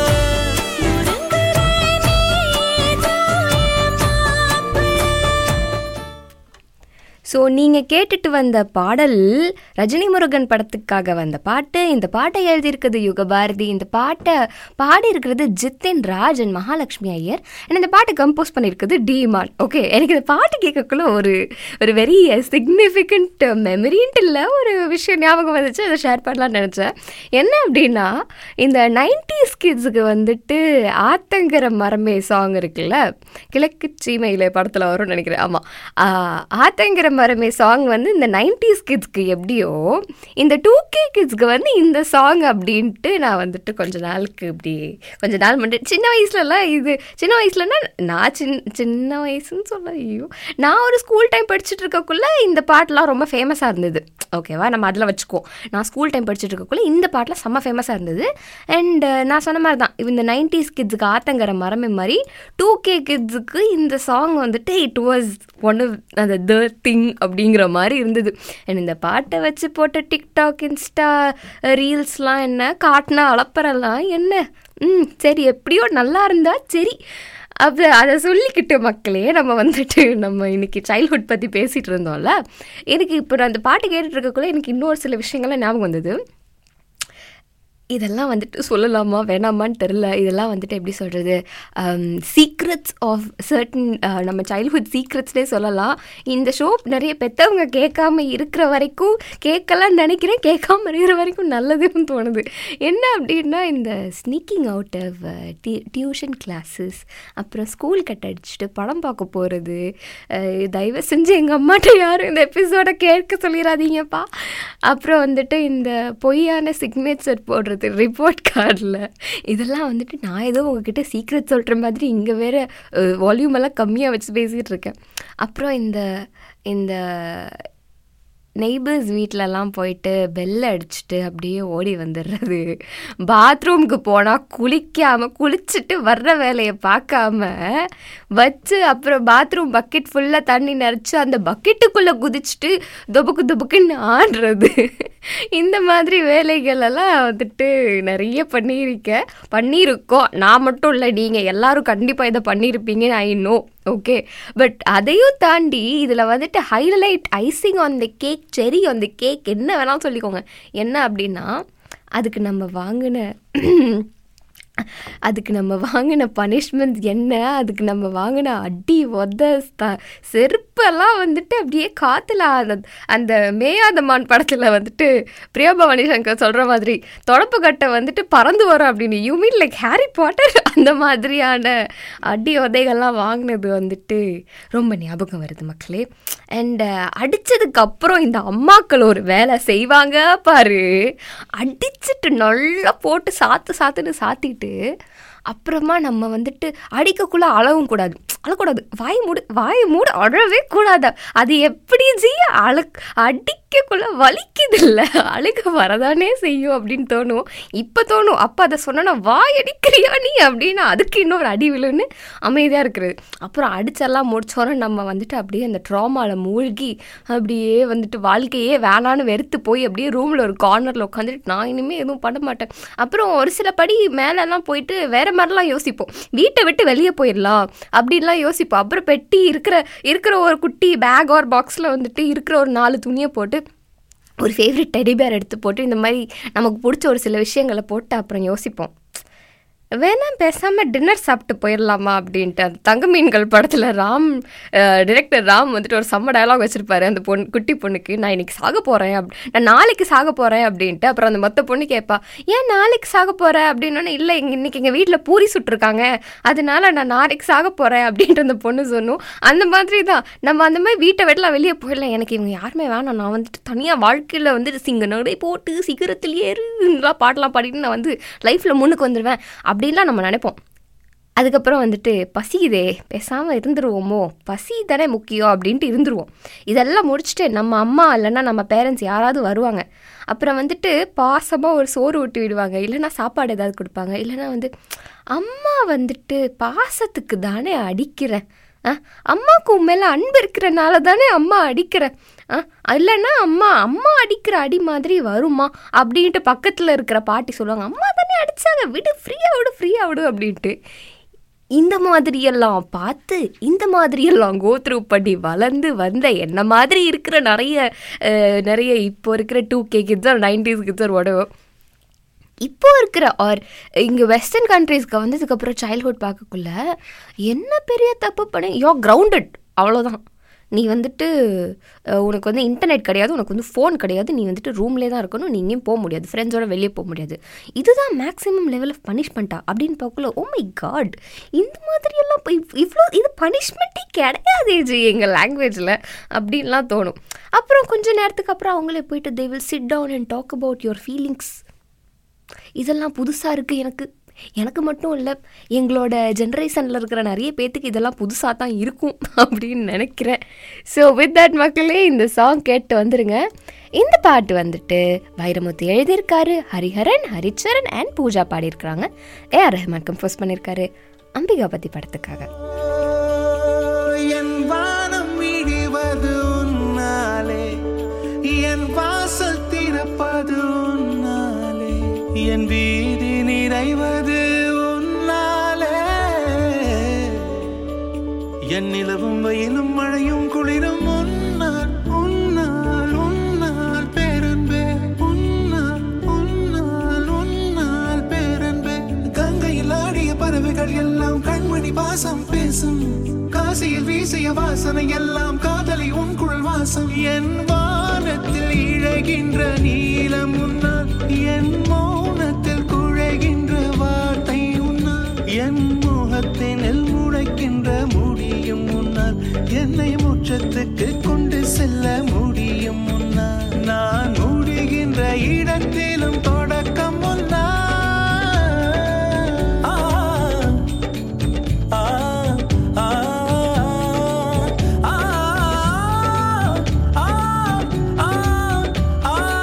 ஸோ நீங்கள் கேட்டுட்டு வந்த பாடல் ரஜினி முருகன் படத்துக்காக வந்த பாட்டு இந்த பாட்டை எழுதியிருக்கிறது யுகபாரதி இந்த பாட்டை பாடியிருக்கிறது ஜித்தின் ராஜ் அண்ட் மகாலட்சுமி ஐயர் and இந்த பாட்டை கம்போஸ் பண்ணியிருக்கிறது டிமான் ஓகே எனக்கு இந்த பாட்டு கேட்கக்குள்ள ஒரு ஒரு வெரி சிக்னிஃபிகண்ட் மெமரின்ட்டு இல்லை ஒரு விஷயம் ஞாபகம் வந்துச்சு அதை ஷேர் பண்ணலாம்னு நினச்சேன் என்ன அப்படின்னா இந்த நைன்டிஸ் கிட்ஸுக்கு வந்துட்டு ஆத்தங்கர மரமே சாங் இருக்குல்ல கிழக்கு சீமையில் படத்தில் வரும்னு நினைக்கிறேன் ஆமாம் ஆத்தங்கர மரமே சாங் வந்து இந்த நைன்டிஸ் கிட்ஸ்க்கு எப்படியோ இந்த டூ கே கிட்ஸ்க்கு வந்து இந்த சாங் அப்படின்ட்டு நான் வந்துட்டு கொஞ்ச நாளுக்கு இப்படி கொஞ்ச நாள் மட்டும் சின்ன வயசுலலாம் இது சின்ன வயசுலன்னா நான் சின் சின்ன வயசுன்னு சொல்ல ஐயோ நான் ஒரு ஸ்கூல் டைம் படிச்சுட்டு இருக்கக்குள்ள இந்த பாட்டெலாம் ரொம்ப ஃபேமஸாக இருந்தது ஓகேவா நம்ம அதில் வச்சுக்குவோம் நான் ஸ்கூல் டைம் படிச்சுட்டு இருக்கக்குள்ள இந்த பாட்டெலாம் செம்ம ஃபேமஸாக இருந்தது அண்ட் நான் சொன்ன மாதிரி தான் இந்த நைன்டிஸ் கிட்ஸுக்கு ஆத்தங்கர மரமே மாதிரி டூ கே கிட்ஸுக்கு இந்த சாங் வந்துட்டு இட் வாஸ் ஒன் அந்த த திங் அப்படிங்கிற மாதிரி இருந்தது அண்ட் இந்த பாட்டை வச்சு போட்ட டிக்டாக் இன்ஸ்டா ரீல்ஸ்லாம் என்ன காட்டினா அளப்பறலாம் என்ன ம் சரி எப்படியோ நல்லா இருந்தா சரி அப்போ அதை சொல்லிக்கிட்டு மக்களே நம்ம வந்துட்டு நம்ம இன்னைக்கு சைல்ட்ஹுட் பற்றி பேசிகிட்டு இருந்தோம்ல எனக்கு இப்போ நான் அந்த பாட்டு கேட்டுட்டு இருக்கக்குள்ள எனக்கு இன்னொரு சில விஷயங்கள்லாம் ஞாபகம் வந்தது இதெல்லாம் வந்துட்டு சொல்லலாமா வேணாமான்னு தெரில இதெல்லாம் வந்துட்டு எப்படி சொல்கிறது சீக்ரெட்ஸ் ஆஃப் சர்டன் நம்ம சைல்ட்ஹுட் சீக்ரெட்ஸ்னே சொல்லலாம் இந்த ஷோ நிறைய பெற்றவங்க கேட்காம இருக்கிற வரைக்கும் கேட்கலாம் நினைக்கிறேன் கேட்காம இருக்கிற வரைக்கும் நல்லதுன்னு தோணுது என்ன அப்படின்னா இந்த sneaking out of tuition classes அப்புறம் ஸ்கூல் கட் அடிச்சுட்டு படம் பார்க்க போகிறது தயவு செஞ்சு எங்கள் அம்மாட்ட யாரும் இந்த எபிசோடை கேட்க சொல்லிடாதீங்கப்பா அப்புறம் வந்துட்டு இந்த பொய்யான சிக்னேச்சர் போடுறது ரிப்போர்ட் கார்டில் இதெல்லாம் வந்துட்டு நான் ஏதோ உங்ககிட்ட சீக்ரெட் சொல்கிற மாதிரி இங்கே வேற வால்யூம் எல்லாம் கம்மியாக வச்சு பேசிகிட்டு இருக்கேன் அப்புறம் இந்த இந்த நெய்பர்ஸ் வீட்டிலலாம் போயிட்டு பெல் அடிச்சுட்டு அப்படியே ஓடி வந்துடுறது பாத்ரூமுக்கு போனால் குளிக்காமல் குளிச்சுட்டு வர்ற வேலையை பார்க்காம வச்சு அப்புறம் பாத்ரூம் பக்கெட் ஃபுல்லாக தண்ணி நிறச்சி அந்த பக்கெட்டுக்குள்ளே குதிச்சுட்டு துபுக்கு துபுக்குன்னு ஆடுறது இந்த மாதிரி வேலைகள் எல்லாம் வந்துட்டு நிறைய பண்ணியிருக்கேன் பண்ணியிருக்கோம் நான் மட்டும் இல்லை நீங்கள் எல்லாரும் கண்டிப்பாக இதை பண்ணியிருப்பீங்கன்னு ஐ நோ ஓகே பட் அதையும் தாண்டி இதில் வந்துட்டு highlight icing on the cake cherry on the cake என்ன வேணாலும் சொல்லிக்கோங்க என்ன அப்படின்னா அதுக்கு நம்ம வாங்கின அதுக்கு நம்ம வாங்கின பனிஷ்மெண்ட் என்ன அதுக்கு நம்ம வாங்கின அடி உத ஸ்த- செருப்பெல்லாம் வந்துட்டு அப்படியே காற்றுல அந்த அந்த மேயாதமான் படத்தில் வந்துட்டு பிரியாபவானி சங்கர் சொல்கிற மாதிரி தொடப்பு கட்டை வந்துட்டு பறந்து வரும் அப்படின்னு you mean like Harry Potter அந்த மாதிரியான அடி உதைகள்லாம் வாங்கினது வந்துட்டு ரொம்ப ஞாபகம் வருது மக்களே அண்ட் அடித்ததுக்கு அப்புறம் இந்த அம்மாக்கள் ஒரு வேலை செய்வாங்க பாரு அடிச்சிட்டு நல்லா போட்டு சாத்து சாத்துன்னு சாத்திட்டு அப்புறமா நம்ம வந்துட்டு அடிக்கக்குள்ள அழவும் கூடாது அழக்கூடாது வாய் மூடு வாய் மூடு அழவே கூடாது அது எப்படி ஜி அழு அடிக்கக்குள்ள வலிக்குது இல்லை அழுக வரதானே செய்யும் அப்படின்னு தோணும் இப்போ தோணும் அப்போ அதை சொன்னா வாய் அடிக்கிறியா நீ அப்படின்னா அதுக்கு இன்னொரு அடி விழுன்னு அமைதியாக இருக்கிறது அப்புறம் அடிச்செல்லாம் முடிச்சோன்னா நம்ம வந்துட்டு அப்படியே அந்த ட்ராமாவில் மூழ்கி அப்படியே வந்துட்டு வாழ்க்கையே வேணான்னு வெறுத்து போய் அப்படியே ரூமில் ஒரு கார்னரில் உட்காந்துட்டு நான் இனிமேல் எதுவும் பண்ண மாட்டேன் அப்புறம் ஒரு சில படி மேலெல்லாம் போயிட்டு வேற மாதிரிலாம் யோசிப்போம் வீட்டை விட்டு வெளியே போயிடலாம் அப்படின்லாம் யோசிப்போம் அப்புறம் பெட்டி இருக்கிற இருக்கிற ஒரு குட்டி பேக் ஆர் பாக்ஸில் வந்துட்டு இருக்கிற ஒரு நாலு துணியை போட்டு ஒரு ஃபேவரட் டெடி பேர் எடுத்து போட்டு இந்த மாதிரி நமக்கு பிடிச்ச ஒரு சில விஷயங்களை போட்டு அப்புறம் யோசிப்போம் வேணா பேசாமல் டின்னர் சாப்பிட்டு போயிடலாமா அப்படின்ட்டு அந்த தங்க மீன்கள் படத்தில் ராம் டிரெக்டர் ராம் வந்துட்டு ஒரு செம்ம டயலாக் வச்சுருப்பாரு அந்த பொண்ணு குட்டி பொண்ணுக்கு நான் இன்னைக்கு சாக போகிறேன் அப் நான் நாளைக்கு சாக போகிறேன் அப்படின்ட்டு அப்புறம் அந்த மொத்த பொண்ணு கேட்பா ஏன் நாளைக்கு சாக போகிற அப்படின்னோடனே இல்லை எங்க இன்னைக்கு எங்கள் வீட்டில் பூரி சுட்டிருக்காங்க அதனால நான் நாளைக்கு சாக போகிறேன் அப்படின்ட்டு அந்த பொண்ணு சொன்னும் அந்த மாதிரி தான் நம்ம அந்த மாதிரி வீட்டை விடலாம் வெளியே போயிடலாம் எனக்கு இவங்க யாருமே வேணாம் நான் வந்துட்டு தனியாக வாழ்க்கையில் வந்துட்டு சிங்க நடை போட்டு சிகரத்தில் ஏறுலாம் பாட்டெல்லாம் பாடிட்டு நான் வந்து லைஃப்பில் முன்னுக்கு வந்துடுவேன் அப்படின்லாம் நம்ம நினைப்போம் அதுக்கப்புறம் வந்துட்டு பசிக்குதே பேசாமல் இருந்துருவோமோ பசி தானே முக்கியம் அப்படின்ட்டு இருந்துருவோம் இதெல்லாம் முடிச்சுட்டு நம்ம அம்மா இல்லைன்னா நம்ம பேரண்ட்ஸ் யாராவது வருவாங்க அப்புறம் வந்துட்டு பாசமாக ஒரு சோறு ஊட்டி விடுவாங்க இல்லைன்னா சாப்பாடு ஏதாவது கொடுப்பாங்க இல்லைன்னா வந்து அம்மா வந்துட்டு பாசத்துக்கு தானே அடிக்கிறேன் ஆ அம்மாவுக்கு உன் மேலே அன்பு இருக்கிறனால தானே அம்மா அடிக்கிறேன் ஆ இல்லைன்னா அம்மா அம்மா அடிக்கிற அடி மாதிரி வருமா அப்படின்ட்டு பக்கத்தில் இருக்கிற பாட்டி சொல்லுவாங்க அம்மா தானே அடித்தாங்க விடு ஃப்ரீயாக விடு ஃப்ரீயாக விடு அப்படின்ட்டு இந்த மாதிரியெல்லாம் பார்த்து இந்த மாதிரியெல்லாம் கோத்ரூ பண்ணி வளர்ந்து வந்த என்ன மாதிரி இருக்கிற நிறைய அஹ், நிறைய இப்போ இருக்கிற two K kids or nineties kids or உடவு இப்போ இருக்கிற ஆர் இங்கே வெஸ்டர்ன் கண்ட்ரீஸ்க்கு வந்ததுக்கப்புறம் சைல்ட்ஹுட் பார்க்கக்குள்ள என்ன பெரிய தப்பு பண்ணி யோ கிரவுண்டட் அவ்வளோதான் நீ வந்துட்டு அஹ், உனக்கு வந்து இன்டர்நெட் கிடையாது உனக்கு வந்து ஃபோன் கிடையாது நீ வந்துட்டு ரூம்லேயே தான் இருக்கணும் நீ எங்கேயும் போக முடியாது ஃப்ரெண்ட்ஸோட வெளியே போக முடியாது இதுதான் மேக்ஸிமம் லெவல் ஆஃப் பனிஷ்மெண்ட்டா அப்படின்னு பார்க்கல ஓ மை காட் இந்த மாதிரியெல்லாம் இப்போ இவ்வளோ இது பனிஷ்மெண்ட்டே கிடையாது ஜி எங்கள் லாங்குவேஜில் அப்படின்லாம் தோணும் அப்புறம் கொஞ்ச நேரத்துக்கு அப்புறம் அவங்களே போயிட்டு they will sit down and talk about your feelings இதெல்லாம் புதுசாக இருக்குது எனக்கு எனக்கு மட்டும் இல்லை எங்களோட ஜென்ரேஷனில் இருக்கிற நிறைய பேத்துக்கு இதெல்லாம் புதுசாக தான் இருக்கும் அப்படின்னு நினைக்கிறேன் ஸோ வித் தட் மக்களே இந்த சாங் கேட்டு வந்துருங்க இந்த பாட்டு வந்துட்டு வைரமுத்து எழுதியிருக்காரு ஹரிஹரன் ஹரிச்சரன் அண்ட் பூஜா பாடியிருக்கிறாங்க ஏஆர் ரஹ்மான் கம்போஸ் பண்ணியிருக்காரு அம்பிகாபதி படத்துக்காக என் வானம் இடிவது உன்னாலே என் வாசல் திறப்பது உன்னாலே என் வீதி நிறைவது உன்னாலே என் நிலவும் வெயிலும் மழையும் குளிரும் உன்னால் உன்னால் உன்னால் பேரன்பே உன்னால் உன்னால் உன்னால் பேரன்பே கங்கையில் ஆடிய பறவைகள் எல்லாம் கண்மணி பாசம் பேசும் காசியில் வீசிய வாசனை எல்லாம் காதலி உன் குழல் வாசம் என் வானத்தில் இழகின்ற நீலம் உன்னால் என் மௌனத்தில் குழைகின்ற வார்த்தை உன்னால் என் முகத்தினில் முளைக்கின்ற முடியும் முன்னால் என்னை முற்றத்துக்கு கொண்டு செல்ல முடியும் முன்னால் நான் முடிகின்ற இடத்திலும் தொடக்கம் முன்னால் ஆ, ஆ, ஆ, ஆ, ஆ, ஆ, ஆ.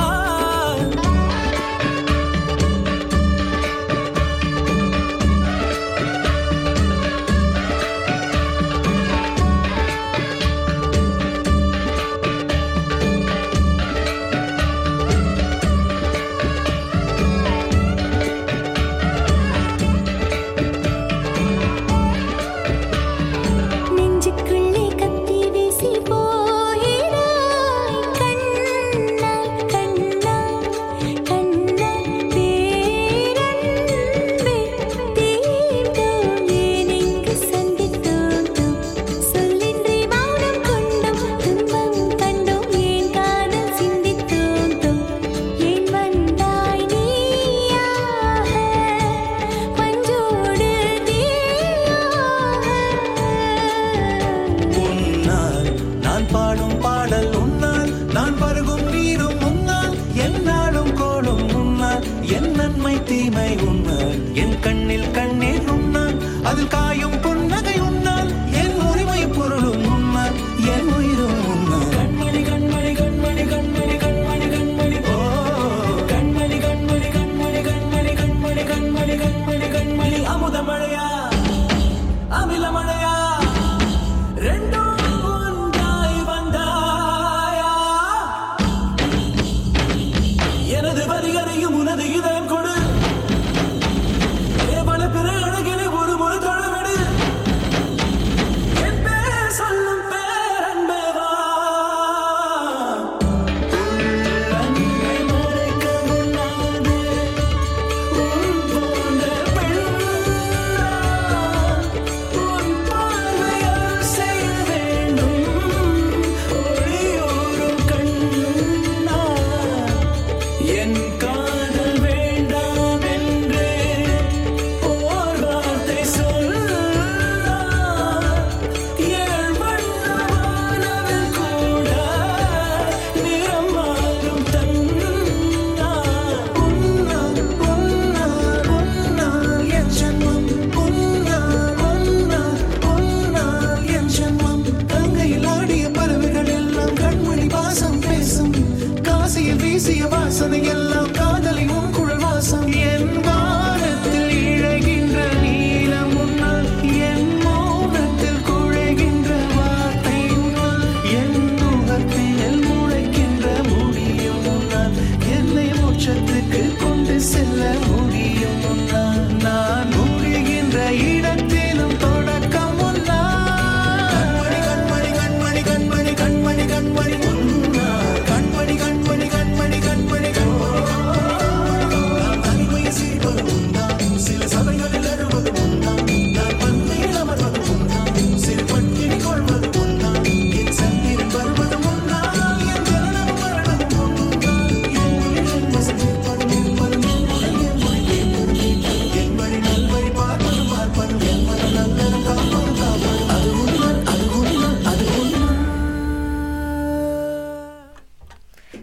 நெஞ்சுக்குள்ளே கத்தி வீசி போகிறாய் கண்ணா கண்ணா கண்ணா பேரன்பே தீண்டோம் ஏன் இங்கு சந்தித்தோம் சொல்லின்றி மௌனம் கொண்டோம் துன்பம் கண்டோம் ஏன் காதல் சிந்தித்தோம் ஏன் வந்தாய் நீயாக பஞ்சோடு உன்னால் நான் பாடும் பாடல் உன்னால் நான் பருகும் நீரும் உன்னால் என் நாடும் கோடும் உன்னால் என் நன்மை தீமை உன்னால் என் கண்ணில் கண்ணீர் உன்னால் அதில் காயும் புன்னகை உன்னால் என் உரிமை பொருளும் உன்னால் என் உயிரும் உன்னால் கண்மணி கண்மணி கண்மணி கண்மணி கண்மணி கண்மணி ஓ கண்மணி கண்மணி கண்மணி கண்மணி கண்மணி கண்மணி கண்மணி கண்மணி அமுத மழையா அமில மழையா ரெண்டும் ஒன்றாய் வந்தாயா எனது வரிகளையும் உனது இதயம் கொடு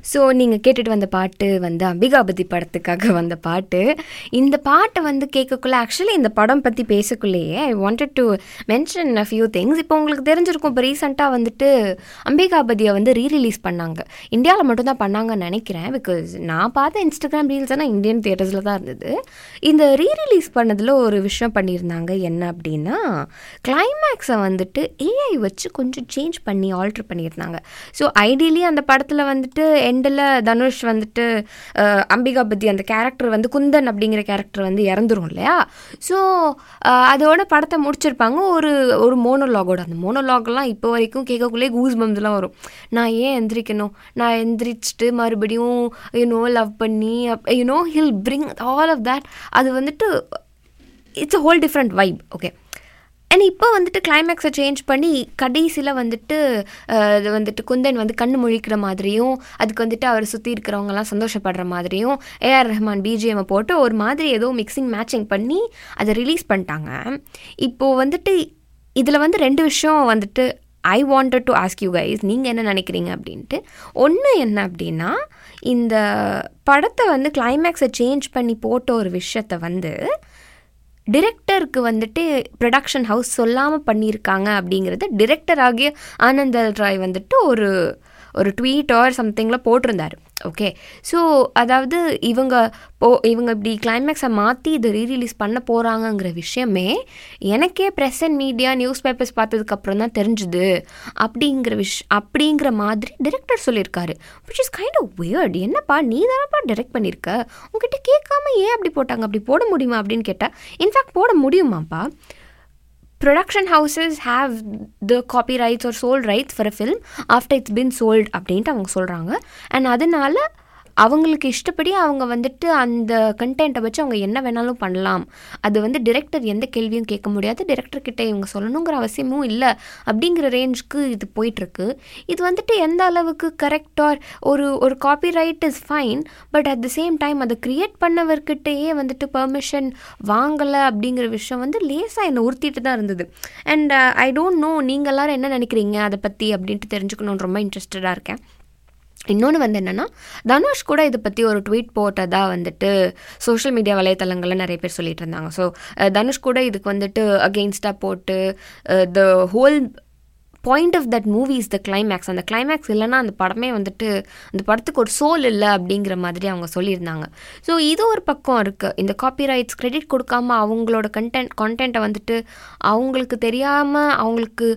ஸோ நீங்கள் கேட்டுட்டு வந்த பாட்டு வந்து அம்பிகாபதி படத்துக்காக வந்த பாட்டு இந்த பாட்டை வந்து கேட்கக்குள்ள ஆக்சுவலி இந்த படம் பற்றி பேசக்குள்ளேயே I wanted to mention a few things இப்போ உங்களுக்கு தெரிஞ்சிருக்கும் இப்போ ரீசெண்டாக வந்துட்டு அம்பிகாபதியை வந்து ரீ ரிலீஸ் பண்ணாங்க இந்தியாவில் மட்டும்தான் பண்ணாங்கன்னு நினைக்கிறேன் பிகாஸ் நான் பார்த்த இன்ஸ்டாகிராம் ரீல்ஸ் ஆனால் இந்தியன் தியேட்டர்ஸில் தான் இருந்தது இந்த ரீ ரிலீஸ் பண்ணதில் ஒரு விஷயம் பண்ணியிருந்தாங்க என்ன அப்படின்னா கிளைமேக்ஸை வந்துட்டு ஏஐ வச்சு கொஞ்சம் சேஞ்ச் பண்ணி ஆல்ட்ரு பண்ணியிருந்தாங்க ஸோ ஐடியலி அந்த படத்தில் வந்துட்டு எண்டில் தனுஷ் வந்துட்டு அஹ், அம்பிகாபதி அந்த கேரக்டர் வந்து குந்தன் அப்படிங்கிற கேரக்டர் வந்து இறந்துரும் இல்லையா ஸோ அதோட படத்தை முடிச்சிருப்பாங்க ஒரு ஒரு மோனோலாகோட அந்த மோனோலாக்லாம் இப்போ வரைக்கும் கேட்கக்குள்ளே கூஸ் பம்ஸ்லாம் வரும் நான் ஏன் எந்திரிக்கணும் நான் எந்திரிச்சிட்டு மறுபடியும் யூனோ லவ் பண்ணி you know he'll bring all of that அது வந்துட்டு it's a whole different vibe okay and இப்போ வந்துட்டு கிளைமேக்ஸை சேஞ்ச் பண்ணி கடைசியில் வந்துட்டு அஹ், இது வந்துட்டு குந்தன் வந்து கண்ணு முழிக்கிற மாதிரியும் அதுக்கு வந்துட்டு அவர் சுற்றி இருக்கிறவங்கலாம் சந்தோஷப்படுற மாதிரியும் ஏஆர் ரஹ்மான் பிஜிஎம்மை போட்டு ஒரு மாதிரி ஏதோ மிக்சிங் மேட்சிங் பண்ணி அதை ரிலீஸ் பண்ணிட்டாங்க இப்போது வந்துட்டு இதில் வந்து ரெண்டு விஷயம் வந்துட்டு I wanted to ask you guys நீங்கள் என்ன நினைக்கிறீங்க அப்படின்ட்டு ஒன்று என்ன அப்படின்னா இந்த படத்தை வந்து கிளைமேக்ஸை சேஞ்ச் பண்ணி போட்ட ஒரு விஷயத்தை வந்து டிரெக்டருக்கு வந்துட்டு ப்ரொடக்ஷன் ஹவுஸ் சொல்லாமல் பண்ணியிருக்காங்க அப்படிங்கிறது டிரெக்டர் ஆகிய ஆனந்தல் ராய் வந்துட்டு ஒரு ஒரு ட்வீட் ஆர் சம்திங்கில் போட்டிருந்தார் ஓகே ஸோ அதாவது இவங்க போ இவங்க இப்படி கிளைமேக்ஸை மாற்றி இதை ரீரிலீஸ் பண்ண போகிறாங்கங்கிற விஷயமே எனக்கே press and media news papers பார்த்ததுக்கப்புறம் தான் தெரிஞ்சுது அப்படிங்கிற விஷ் அப்படிங்கிற மாதிரி டிரெக்டர் சொல்லியிருக்காரு which is kind of weird என்னப்பா நீ தானப்பா டிரெக்ட் பண்ணியிருக்க உங்ககிட்ட கேட்காம ஏன் அப்படி போட்டாங்க அப்படி போட முடியுமா அப்படின்னு கேட்டால் இன்ஃபேக்ட் போட முடியுமாப்பா production houses have the copyrights ஒரு sold rights for a film after it's been sold அப்படின்ட்டு அவங்க சொல்கிறாங்க அண்ட் அதனால அவங்களுக்கு இஷ்டப்படி அவங்க வந்துட்டு அந்த கண்டென்ட்டை வச்சு அவங்க என்ன வேணாலும் பண்ணலாம் அது வந்து டிரெக்டர் எந்த கேள்வியும் கேட்க முடியாது டிரெக்டர் கிட்ட இவங்க சொல்லணுங்கிற அவசியமும் இல்லை அப்படிங்கிற ரேஞ்சுக்கு இது போயிட்டுருக்கு இது வந்துட்டு எந்த அளவுக்கு கரெக்டாக ஒரு ஒரு copyright is fine but at the same time அதை க்ரியேட் பண்ணவர்கிட்டயே வந்துட்டு பெர்மிஷன் வாங்கலை அப்படிங்கிற விஷயம் வந்து லேசாக என்னை உறுத்திட்டு தான் இருந்தது அண்ட் ஐ டோன்ட் நோ நீங்கள் எல்லாரும் என்ன நினைக்கிறீங்க அதை பற்றி அப்படின்ட்டு தெரிஞ்சுக்கணுன்னு ரொம்ப இன்ட்ரெஸ்டடாக இருக்கேன் இன்னொன்று வந்து என்னென்னா தனுஷ் கூட இதை பற்றி ஒரு ட்வீட் போட்டதா வந்துட்டு சோஷியல் மீடியா வலைத்தளங்களில் நிறைய பேர் சொல்லிட்டு இருந்தாங்க ஸோ தனுஷ் கூட இதுக்கு வந்துட்டு அகெயின்ஸ்டாக போட்டு the whole point of that movie is the climax அந்த கிளைமேக்ஸ் இல்லைன்னா அந்த படமே வந்துட்டு அந்த படத்துக்கு ஒரு சோல் இல்லை அப்படிங்கிற மாதிரி அவங்க சொல்லியிருந்தாங்க ஸோ இது ஒரு பக்கம் இருக்குது இந்த காப்பிரைட்ஸ் கிரெடிட் கொடுக்காம அவங்களோட கண்டென்ட் கான்டென்ட்டை வந்துட்டு அவங்களுக்கு தெரியாமல் அவங்களுக்கு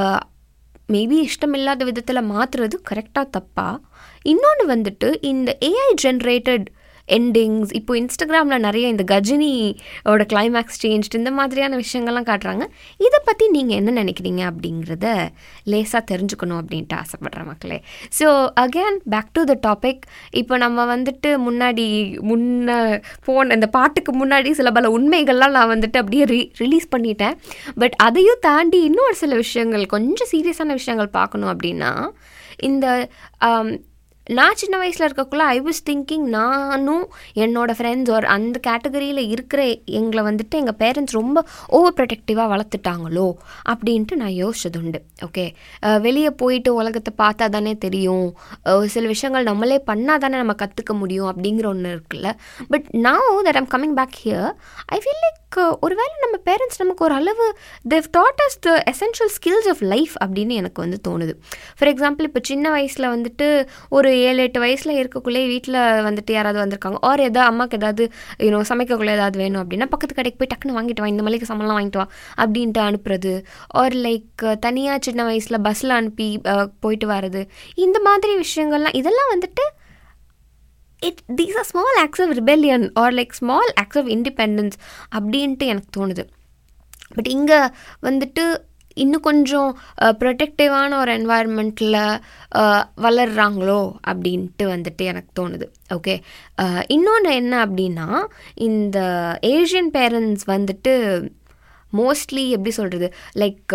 மேபி இஷ்டமில்லாத விதத்தில் மாற்றுறது கரெக்டாக தப்பா இன்னொன்று வந்துட்டு இந்த ஏஐ ஜென்ரேட்டட் எண்டிங்ஸ் இப்போ இன்ஸ்டாகிராமில் நிறைய இந்த கஜினியோட கிளைமேக்ஸ் சேஞ்ச் இந்த மாதிரியான விஷயங்கள்லாம் காட்டுறாங்க இதை பற்றி நீங்கள் என்ன நினைக்கிறீங்க அப்படிங்கிறத லேசாக தெரிஞ்சுக்கணும் அப்படின்ட்டு ஆசைப்பட்றேன் மக்களே so again back to the topic இப்போ நம்ம வந்துட்டு முன்னாடி முன்ன போன இந்த பாட்டுக்கு முன்னாடி சில பல உண்மைகள்லாம் நான் வந்துட்டு அப்படியே ரீ ரிலீஸ் பண்ணிட்டேன் பட் அதையும் தாண்டி இன்னொரு சில விஷயங்கள் கொஞ்சம் சீரியஸான விஷயங்கள் பார்க்கணும் அப்படின்னா இந்த ஆம், நான் சின்ன வயசில் இருக்கக்குள்ள ஐ வாஸ் திங்கிங் நானும் என்னோட ஃப்ரெண்ட்ஸ் ஒரு அந்த கேட்டகரியில் இருக்கிற எங்களை வந்துட்டு எங்கள் பேரண்ட்ஸ் ரொம்ப ஓவர் ப்ரொடெக்டிவாக வளர்த்துட்டாங்களோ அப்படின்ட்டு நான் யோசிச்சது உண்டு ஓகே வெளியே போயிட்டு உலகத்தை பார்த்தா தானே தெரியும் அஹ் சில விஷயங்கள் நம்மளே பண்ணால் தானே நம்ம கற்றுக்க முடியும் அப்படிங்கிற ஒன்று இருக்குல்ல but now that I'm coming back here I feel like ஒருவேளை நம்ம பேரண்ட்ஸ் நமக்கு ஒரு அளவு they've taught us the essential skills of life அப்படின்னு எனக்கு வந்து தோணுது ஃபார் எக்ஸாம்பிள் இப்போ சின்ன வயசில் வந்துட்டு ஒரு ஏழு எட்டு வயசில் இருக்கக்குள்ளே வீட்டில் வந்துட்டு யாராவது வந்திருக்காங்க ஆர் ஏதாவது அம்மாவுக்கு ஏதாவது யூனோ சமைக்கக்குள்ள ஏதாவது வேணும் அப்படின்னா பக்கத்து கடைக்கு போய் டக்குன்னு வாங்கிட்டு வா இந்த மளிகை சாமான்லாம் வாங்கிட்டு வா அப்படின்ட்டு அனுப்புறது ஆர் லைக் தனியாக சின்ன வயசில் பஸ்ஸில் அனுப்பி அஹ், போயிட்டு வர்றது இந்த மாதிரி விஷயங்கள்லாம் இதெல்லாம் வந்துட்டு it these are small acts of rebellion or like small acts of independence அப்படின்ட்டு எனக்கு தோணுது பட் இங்கே வந்துட்டு இன்னும் கொஞ்சம் ப்ரொடெக்டிவான ஒரு என்வாயர்மெண்ட்டில் வளர்றாங்களோ அப்படின்ட்டு வந்துட்டு எனக்கு தோணுது ஓகே இன்னொன்று என்ன அப்படின்னா இந்த ஏஷியன் பேரண்ட்ஸ் வந்துட்டு மோஸ்ட்லி எப்படி சொல்கிறது like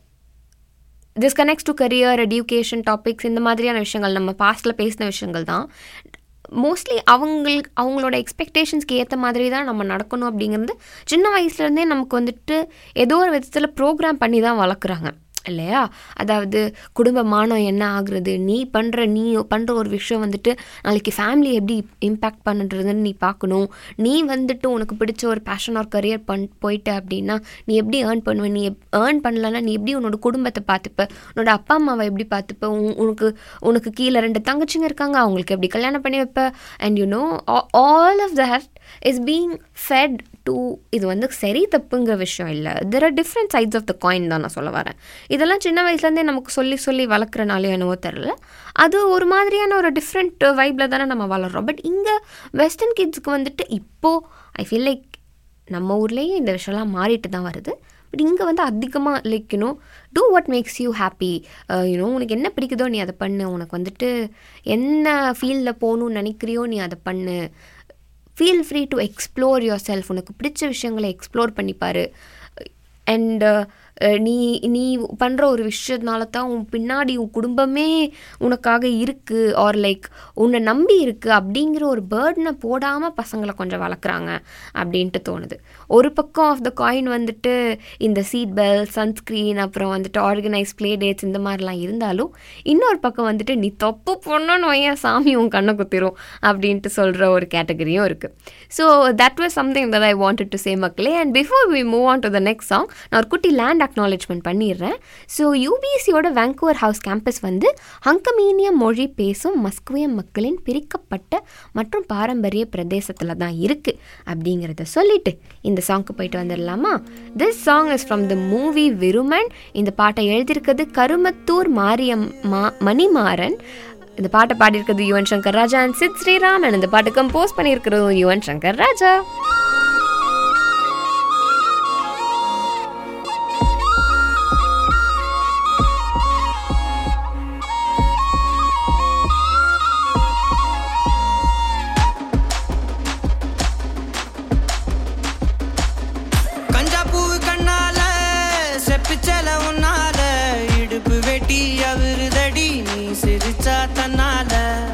this connects to career education topics இந்த மாதிரியான விஷயங்கள் நம்ம பாஸ்ட்டில் பேசின விஷயங்கள் தான் மோஸ்ட்லி அவங்களுக்கு அவங்களோட எக்ஸ்பெக்டேஷன்ஸ்க்கு ஏற்ற மாதிரி தான் நம்ம நடக்கணும் அப்படிங்கிறது சின்ன வயசுலேருந்தே நமக்கு வந்துட்டு ஏதோ ஒரு விதத்தில் ப்ரோக்ராம் பண்ணி தான் வளர்க்குறாங்க இல்லையா அதாவது குடும்ப மானம் என்ன ஆகுறது நீ பண்ணுற நீ பண்ணுற ஒரு விஷயம் வந்துட்டு நாளைக்கு ஃபேமிலி எப்படி இம்பேக்ட் பண்ணுறதுன்னு நீ பார்க்கணும் நீ வந்துட்டு உனக்கு பிடிச்ச ஒரு பேஷன் ஆர் கரியர் பண் போயிட்ட அப்படின்னா நீ எப்படி ஏர்ன் பண்ணுவ நீ ஏர்ன் பண்ணலன்னா நீ எப்படி உன்னோட குடும்பத்தை பார்த்துப்ப உன்னோட அப்பா அம்மாவை எப்படி பார்த்துப்ப உன்- உனக்கு உனக்கு கீழே ரெண்டு தங்கச்சிங்க இருக்காங்க அவங்களுக்கு எப்படி கல்யாணம் பண்ணி வைப்ப and you know all of that is being fed to இது வந்து சரி தப்புங்கிற விஷயம் இல்லை there are different sides of the coin தான் நான் சொல்ல வரேன் இதெல்லாம் சின்ன வயசுலேருந்தே நமக்கு சொல்லி சொல்லி வளர்க்குறனாலே என்னவோ தெரில அது ஒரு மாதிரியான ஒரு டிஃப்ரெண்ட் வைப்பில் தானே நம்ம வளர்றோம் பட் இங்கே வெஸ்டர்ன் கிட்ஸுக்கு வந்துட்டு இப்போது ஐ ஃபீல் லைக் நம்ம ஊர்லேயும் இந்த விஷயம்லாம் மாறிட்டு தான் வருது பட் இங்கே வந்து அதிகமாக like you know do what makes you happy you know உனக்கு என்ன பிடிக்குதோ நீ அதை பண்ணு உனக்கு வந்துட்டு என்ன ஃபீல்டில் போகணும்னு நினைக்கிறியோ நீ அதை பண்ணு feel free to explore yourself உனக்கு பிடிச்ச விஷயங்களை எக்ஸ்ப்ளோர் பண்ணிப்பாரு அண்ட் நீ நீ பண்ணுற ஒரு விஷயத்தினால தான் உன் பின்னாடி உன் குடும்பமே உனக்காக இருக்குது ஆர் லைக் உன்னை நம்பி இருக்குது அப்படிங்கிற ஒரு பேர்டனை போடாமல் பசங்களை கொஞ்சம் வளர்க்குறாங்க அப்படின்ட்டு தோணுது ஒரு பக்கம் ஆஃப் த காயின் வந்துட்டு இந்த சீட் பெல் சன்ஸ்க்ரீன் அப்புறம் வந்துட்டு ஆர்கனைஸ் ப்ளே டேட்ஸ் இந்த மாதிரிலாம் இருந்தாலும் இன்னொரு பக்கம் வந்துட்டு நீ தப்பு பண்ணணும்னு வையன் சாமி உன் கண்ணை குத்திரும் அப்படின்ட்டு சொல்கிற ஒரு கேட்டகரியும் இருக்குது so that was something that I wanted to say மக்களே and before we move on to the next song நான் ஒரு குட்டி லேண்ட் அக்னாலேஜ்மெண்ட் பண்ணிடுறேன் ஸோ யூபிஎஸ்சியோட வேங்கூவர் ஹவுஸ் கேம்பஸ் வந்து ஹங்கமீனிய மொழி பேசும் மஸ்குவியம் மக்களின் பிரிக்கப்பட்ட மற்றும் பாரம்பரிய பிரதேசத்தில் தான் இருக்குது அப்படிங்கிறத சொல்லிட்டு இந்த சாங்க்கு போயிட்டு வந்துடலாமா this song is from the movie Viruman இந்த பாட்டை எழுதியிருக்கிறது கருமத்தூர் மாரியம் மா மணிமாறன் இந்த பாட்டை பாடியிருக்கிறது யுவன் சங்கர் ராஜா அண்ட் சித் ஸ்ரீராமன் இந்த பாட்டு கம்போஸ் பண்ணியிருக்கிறதும் யுவன் சங்கர் ராஜா கஞ்சா பூவு கண்ணால செப்பிச்சல உன்னால இடுப்பு வெட்டி அவருதடி நீ சிரிச்சா தன்னால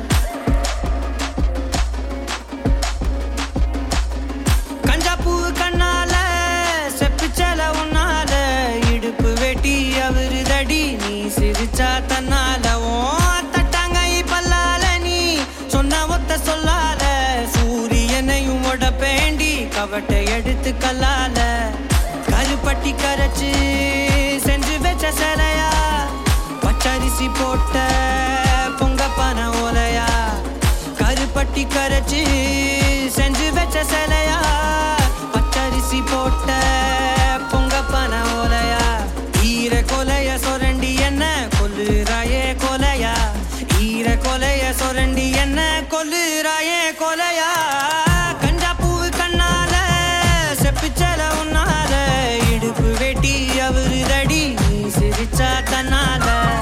கஞ்சா பூவு கண்ணால செப்பிச்சல உன்னால இடுப்பு வெட்டி அவருதடி நீ சிரிச்சா தன்னால ஓ தட்டாங்கை பல்லால நீ சொன்ன ஒத்த சொல்லால சூரியனையும் உடப்பேண்டி கவட்டை எடுத்து கல்லால கருப்பட்டி கரைச்சு செஞ்சு வச்ச சிலையா பச்சரிசி போட்ட பொங்க பன ஓலையா கருப்பட்டி கரைச்சு செஞ்சு வச்ச சிலையா பச்சரிசி போட்ட பொங்க பன ஓலையா ஈர கொலைய சொரண்டி என்ன கொல்லுறாயே கொலையா ஈர கொலைய சொரண்டி என்ன கொல்லுறாயே கொலையா கஞ்சா பூவு கண்ணால செப்பிச்சல உன்னால இடுப்பு வெட்டி அவருதடி நீ சிரிச்சா தன்னால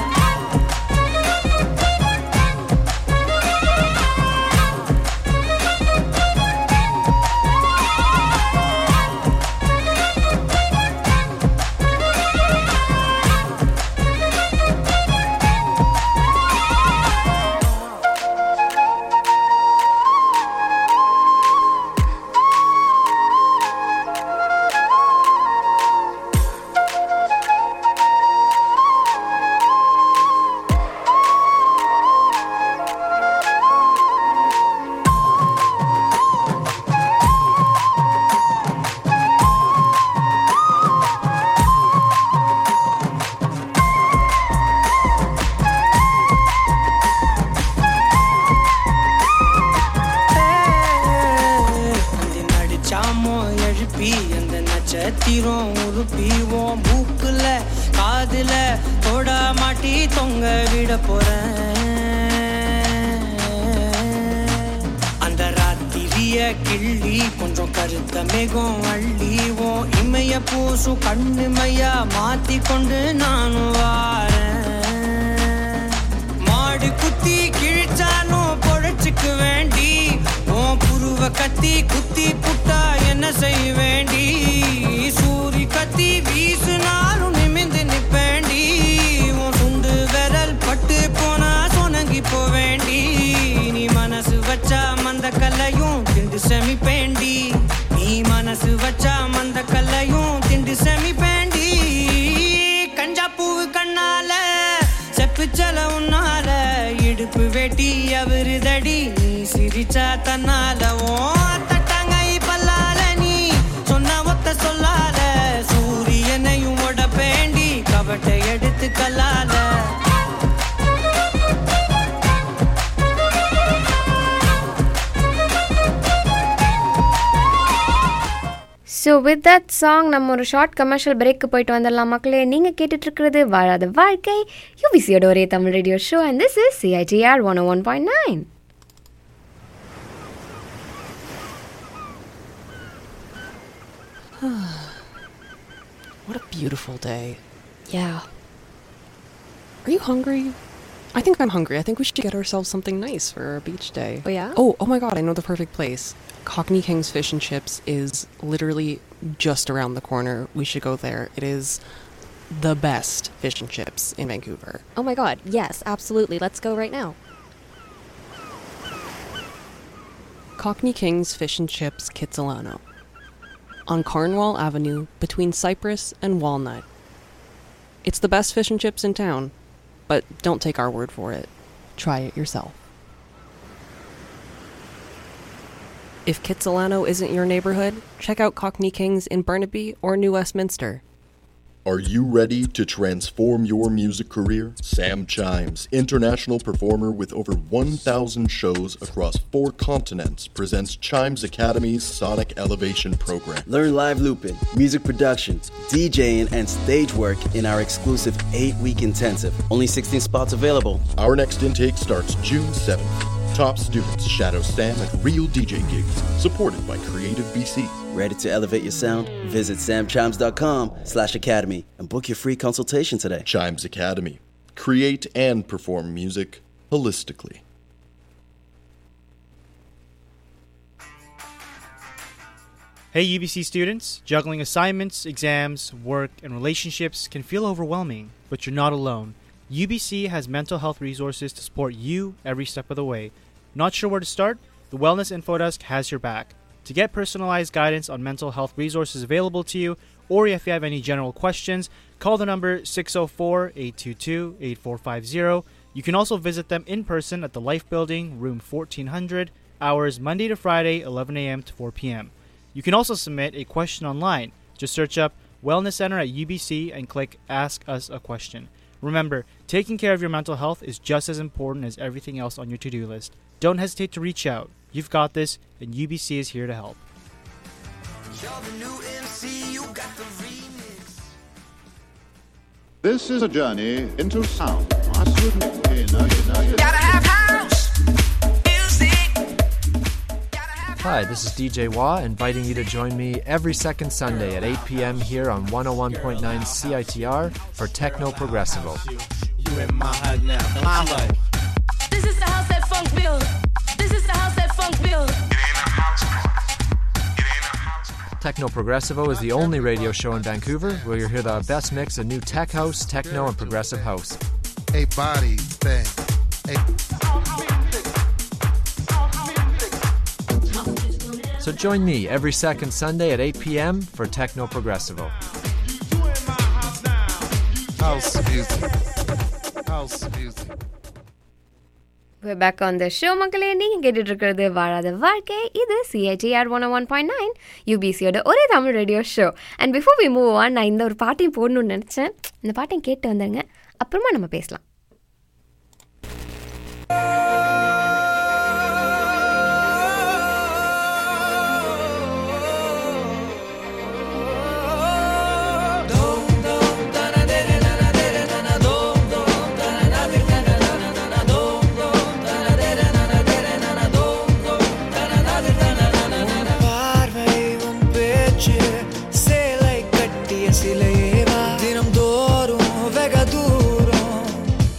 அந்த நடிச்சாமோ எழுப்பி அந்த நட்சத்திரம் உருப்பிவோம் மூக்குல காதுல தொட மாட்டி தொங்க விட போறேன் அந்த ராத்திரிய கிள்ளி கொஞ்சம் கருத்த மேகம் அள்ளிவோம் இமைய பூசும் கண்ணு மையா மாத்தி கொண்டு நானும் வாரேன் மாடு குத்தி கிழிச்சாலும் பொழைச்சுக்கு வேண்டி உன் புருவ கத்தி குத்தி புட்டா என்ன செய்ய வேண்டி சூரி கத்தி வீசுனாலும் நிமிந்து நிப்பேண்டி உன் சுண்டு விரல் பட்டு போனா சொனங்கி போவேண்டி நீ மனசு வச்சா மந்த கல்லையும் திண்டு செமிப்பேண்டி நீ மனசு வச்சா மந்த கல்லையும் திண்டு செமிப்பேண்டி கஞ்சா பூவு கண்ண பிச்சல உன்னால இடுப்பு வெட்டி அவருதடி நீ சிரிச்சா தன்னால ஓ தட்டாங்கை பல்லால நீ சொன்ன ஒத்த சொல்லால சூரியனையும் உடப்பேண்டி கவட்டை எடுத்து கல்லால ஸோ வித் தட் சாங் நம்ம ஒரு ஷார்ட் கமர்ஷியல் பிரேக்கு போயிட்டு வந்துடலாம் மக்களே நீங்கள் கேட்டுட்டு இருக்கிறது வாழாத வாழ்க்கை யூபிசியோட ஒரே Tamil radio show and this is CITR one one point nine What a beautiful day. Yeah. Are you hungry? I think I'm hungry. I think we should get ourselves something nice for our beach day. Oh, yeah? Oh, oh my god, I know the perfect place. Cockney King's Fish and Chips is literally just around the corner. We should go there. It is the best fish and chips in Vancouver. Oh my god, yes, absolutely. Let's go right now. Cockney King's Fish and Chips Kitsilano. On Cornwall Avenue between Cypress and Walnut. It's the best fish and chips in town, but don't take our word for it. Try it yourself. If Kitsilano isn't your neighborhood, check out Cockney King's in Burnaby or New Westminster. Are you ready to transform your music career? Sam Chimes, international performer with over 1,000 shows across four continents, presents Chimes Academy's Sonic Elevation program. Learn live looping, music production, DJing, and stage work in our exclusive eight week intensive. Only 16 spots available. Our next intake starts June 7th. Top students shadow Sam at real DJ gigs, supported by Creative BC. Ready to elevate your sound? Visit samchimes.com slash academy and book your free consultation today. Chimes Academy. Create and perform music holistically. Hey, UBC students, juggling assignments, exams, work, and relationships can feel overwhelming, but you're not alone. UBC has mental health resources to support you every step of the way. Not sure where to start? The Wellness Info Desk has your back. To get personalized guidance on mental health resources available to you, or if you have any general questions, call the number 604 822 8450. You can also visit them in person at the Life Building, room 1400, hours Monday to Friday, 11 a.m. to 4 p.m. You can also submit a question online. Just search up Wellness Center at UBC and click Ask Us a Question. Remember, taking care of your mental health is just as important as everything else on your to do list. Don't hesitate to reach out. You've got this, and UBC is here to help. This is a journey into sound. Gotta have house Hi, this is DJ Wah, inviting you to join me every second Sunday at 8 p.m. here on 101.9 CITR for Techno Progressivo. You in my hut now, my hut. This is the house that funk build. This is the house that funk build. Techno Progressivo is the only radio show in Vancouver where you'll hear the best mix of new tech house, techno, and progressive house. A body thing. So join me every second Sunday at 8 p.m. for Techno Progressivo. House music. House music. We're back on the show மக்களே நீங்கள் கேட்டுட்டு இருக்கிறது வாழாத வாழ்க்கை இது CITR one one point nine யூபிசியோட ஒரே Tamil radio show and before we move on நான் இந்த ஒரு பாட்டையும் போடணும்னு நினச்சேன் இந்த பாட்டையும் கேட்டு வந்துருங்க அப்புறமா நம்ம பேசலாம் பார்வை உன் பேச்சு சேலை கட்டிய சிலையேவா தினம் தோறும் வெக தூரம்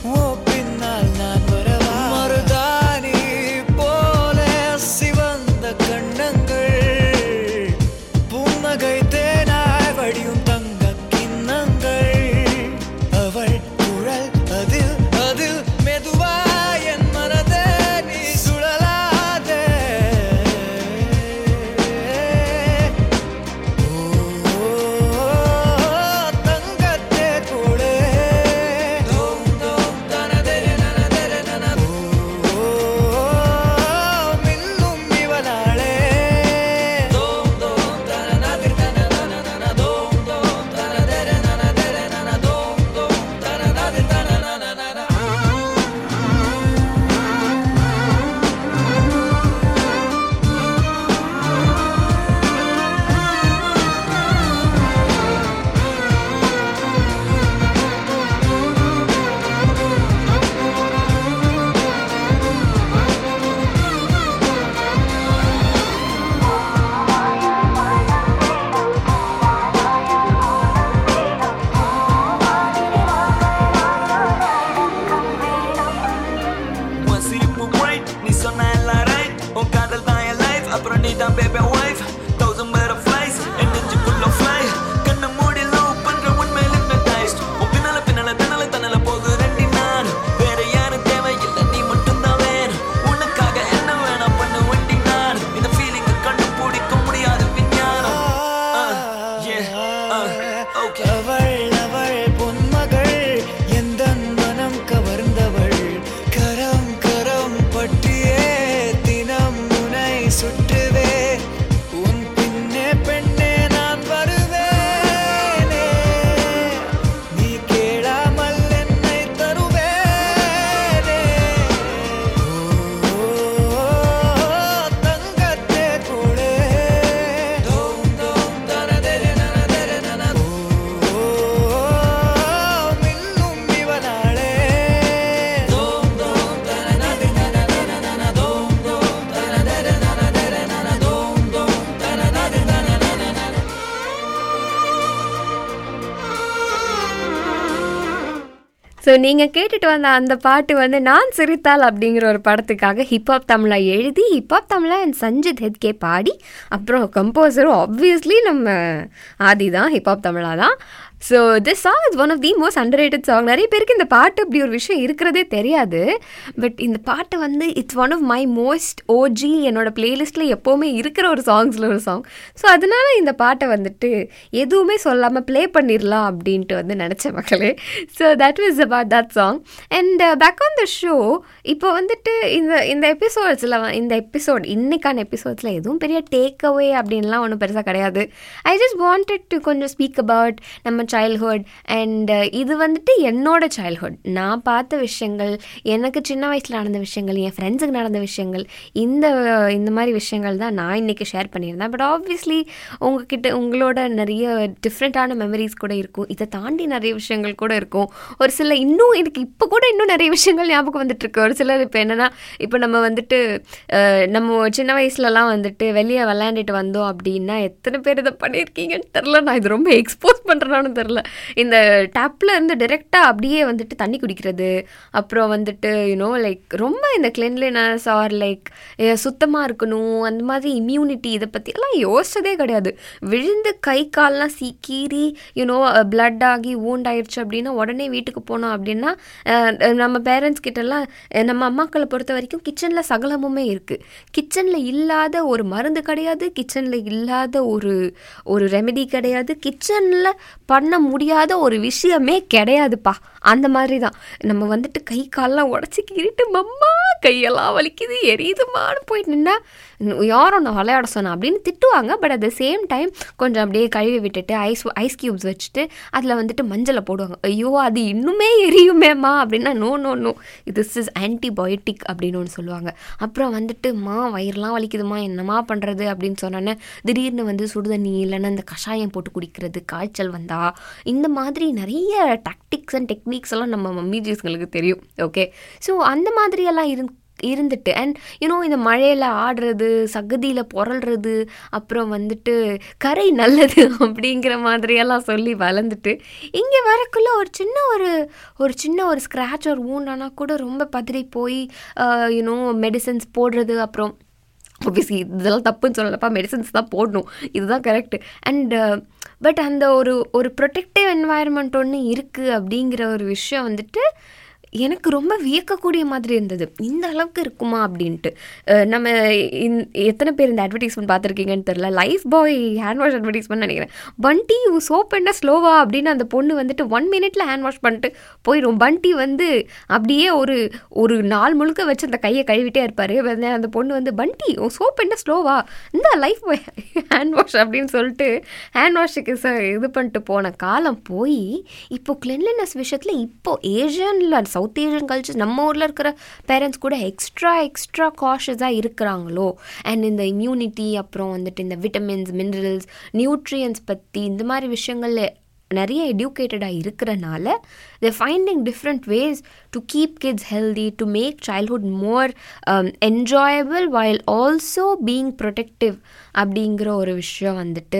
ஸோ நீங்கள் கேட்டுட்டு வந்த அந்த பாட்டு வந்து நான் சிரித்தால் அப்படிங்கிற ஒரு படத்துக்காக ஹிப்ஹாப் தமிழா எழுதி ஹிப்ஹாப் தமிழா அண்ட் சஞ்சித் ஹெத்கே பாடி அப்புறம் கம்போசரும் ஆப்வியஸ்லி நம்ம ஆதி தான் ஹிப்ஹாப் தமிழா தான் so this song is one of the most underrated song நிறைய பேருக்கு இந்த பாட்டு அப்படி ஒரு விஷயம் இருக்கிறதே தெரியாது பட் இந்த பாட்டு வந்து it's one of my most OG என்னோட பிளேலிஸ்ட்டில் எப்போவுமே இருக்கிற ஒரு சாங்ஸில் ஒரு சாங் ஸோ அதனால இந்த பாட்டை வந்துட்டு எதுவுமே சொல்லாமல் ப்ளே பண்ணிடலாம் அப்படின்ட்டு வந்து நினச்ச மக்களே so that was about that song and back on the show இப்போ வந்துட்டு இந்த இந்த எபிசோட்ஸில் இந்த எபிசோட் இன்னைக்கான எபிசோட்ஸில் எதுவும் பெரிய டேக் அவே அப்படின்லாம் ஒன்றும் பெருசாக கிடையாது ஐ ஜஸ்ட் வாண்டட் டு கொஞ்சம் ஸ்பீக் அபவுட் நம்ம சைல்ட்ஹுட் அண்ட் இது வந்துட்டு என்னோட சைல்ட்ஹுட் நான் பார்த்த விஷயங்கள் எனக்கு சின்ன வயசில் நடந்த விஷயங்கள் என் ஃப்ரெண்ட்ஸுக்கு நடந்த விஷயங்கள் இந்த இந்த மாதிரி விஷயங்கள் தான் நான் இன்றைக்கி ஷேர் பண்ணியிருந்தேன் பட் ஆப்வியஸ்லி உங்ககிட்ட உங்களோட நிறைய டிஃப்ரெண்ட்டான மெமரிஸ் கூட இருக்கும் இதை தாண்டி நிறைய விஷயங்கள் கூட இருக்கும் ஒரு சில இன்னும் எனக்கு இப்போ கூட இன்னும் நிறைய விஷயங்கள் ஞாபகம் வந்துட்டுருக்கு ஒரு சிலர் இப்போ என்னென்னா இப்போ நம்ம வந்துட்டு அஹ், நம்ம சின்ன வயசுலலாம் வந்துட்டு வெளியே விளையாண்டுட்டு வந்தோம் அப்படின்னா எத்தனை பேர் இதை பண்ணியிருக்கீங்கன்னு தெரில நான் இது ரொம்ப எக்ஸ்போஸ் பண்ணுறேன்னு தெரில இந்த டேப்பில் இருந்து டிரெக்டாக அப்படியே வந்துட்டு தண்ணி குடிக்கிறது அப்புறம் வந்துட்டு யூனோ லைக் ரொம்ப இந்த கிளென்லினஸ் ஆர் லைக் சுத்தமாக இருக்கணும் அந்த மாதிரி இம்யூனிட்டி இதை பற்றியெல்லாம் யோசிச்சதே கிடையாது விழுந்து கை கால்லாம் சீ கீறி யூனோ பிளட் ஆகி wound ஆயிடுச்சு அப்படின்னா உடனே வீட்டுக்கு போனோம் அப்படின்னா அஹ், நம்ம பேரண்ட்ஸ் கிட்டலாம் அஹ், நம்ம அம்மாக்களை பொறுத்த வரைக்கும் கிச்சனில் சகலமுமே இருக்குது கிச்சனில் இல்லாத ஒரு மருந்து கிடையாது கிச்சனில் இல்லாத ஒரு ஒரு ரெமெடி கிடையாது கிச்சனில் பண்ண முடியாத ஒரு விஷயமே கிடையாதுப்பா அந்த மாதிரி தான் நம்ம வந்துட்டு கை கால்லாம் உடச்சி கீறிட்டு மம்மா கையெல்லாம் வலிக்குது எரியுதுமான்னு போய் நின்னா யாரும் நான் விளையாட சொன்னேன் அப்படின்னு திட்டுவாங்க but at the same time கொஞ்சம் அப்படியே கழுவி விட்டுட்டு ஐஸ் ஐஸ் க்யூப்ஸ் வச்சுட்டு அதில் வந்துட்டு மஞ்சளை போடுவாங்க ஐயோ அது இன்னுமே எரியுமேம்மா அப்படின்னா no no no this is antibiotic அப்படின்னு ஒன்று சொல்லுவாங்க அப்புறம் வந்துட்டு மா வயிறுலாம் வலிக்குதுமா என்னம்மா பண்ணுறது அப்படின்னு சொன்னோன்னே திடீர்னு வந்து சுடுதண்ணி இல்லைன்னா இந்த கஷாயம் போட்டு குடிக்கிறது காய்ச்சல் வந்தா இந்த மாதிரி நிறைய டாக்டிக்ஸ் அண்ட் டெக்னிக்ஸ் எல்லாம் நம்ம மம்மிஜிஸ்ங்களுக்கு தெரியும் ஓகே ஸோ அந்த மாதிரியெல்லாம் இரு இருந்துட்டு அண்ட் யூனோ இந்த மழையில் ஆடுறது சகதியில் புரள்றது அப்புறம் வந்துட்டு கரை நல்லது அப்படிங்கிற மாதிரியெல்லாம் சொல்லி வளர்ந்துட்டு இங்கே வரக்குள்ள ஒரு சின்ன ஒரு ஒரு சின்ன ஒரு ஸ்க்ராட்ச் ஒரு ஊண்டானா கூட ரொம்ப பதறி போய் யூனோ மெடிசன்ஸ் போடுறது அப்புறம் obviously இதெல்லாம் தப்புன்னு சொல்லலப்பா மெடிசன்ஸ் தான் போடணும் இதுதான் கரெக்ட் அண்ட் பட் அந்த ஒரு ஒரு ப்ரொடெக்டிவ் என்வாயர்மெண்ட் ஒன்று இருக்குது அப்படிங்கிற ஒரு விஷயம் வந்துட்டு எனக்கு ரொம்ப வியக்கக்கூடிய மாதிரி இருந்தது இந்த அளவுக்கு இருக்குமா அப்படின்ட்டு அஹ் நம்ம இந் எத்தனை பேர் இந்த அட்வர்டைஸ்மெண்ட் பார்த்துருக்கீங்கன்னு தெரில Lifebuoy hand wash advertisement நினைக்கிறேன் பண்டி சோப் என்ன ஸ்லோவா அப்படின்னு அந்த பொண்ணு வந்துட்டு ஒன் மினிட்ல ஹேண்ட் வாஷ் பண்ணிட்டு போயிடும் பண்டி வந்து அப்படியே ஒரு ஒரு நாள் முழுக்க வச்சு அந்த கையை கழுவிட்டே இருப்பார் அந்த பொண்ணு வந்து பண்டி உன் சோப் என்ன ஸ்லோவா இந்த லைஃப் பாய் ஹேண்ட் வாஷ் அப்படின்னு சொல்லிட்டு ஹேண்ட் வாஷுக்கு ச இது பண்ணிட்டு போன காலம் போய் இப்போ கிளென்லினஸ் விஷயத்தில் இப்போ ஏஷியனில் சவுத் ஏஷியன் கல்ச்சர் நம்ம ஊரில் இருக்கிற பேரண்ட்ஸ் கூட எக்ஸ்ட்ரா எக்ஸ்ட்ரா காஷஸாக இருக்கிறாங்களோ அண்ட் இந்த இம்யூனிட்டி அப்புறம் வந்துட்டு இந்த விட்டமின்ஸ் மினரல்ஸ் நியூட்ரியன்ஸ் பற்றி இந்த மாதிரி விஷயங்கள்ல நிறைய எடியூகேட்டடாக இருக்கிறனால they finding different ways to keep kids healthy to make childhood more enjoyable while also being protective அப்படிங்கிற ஒரு விஷயம் வந்துட்டு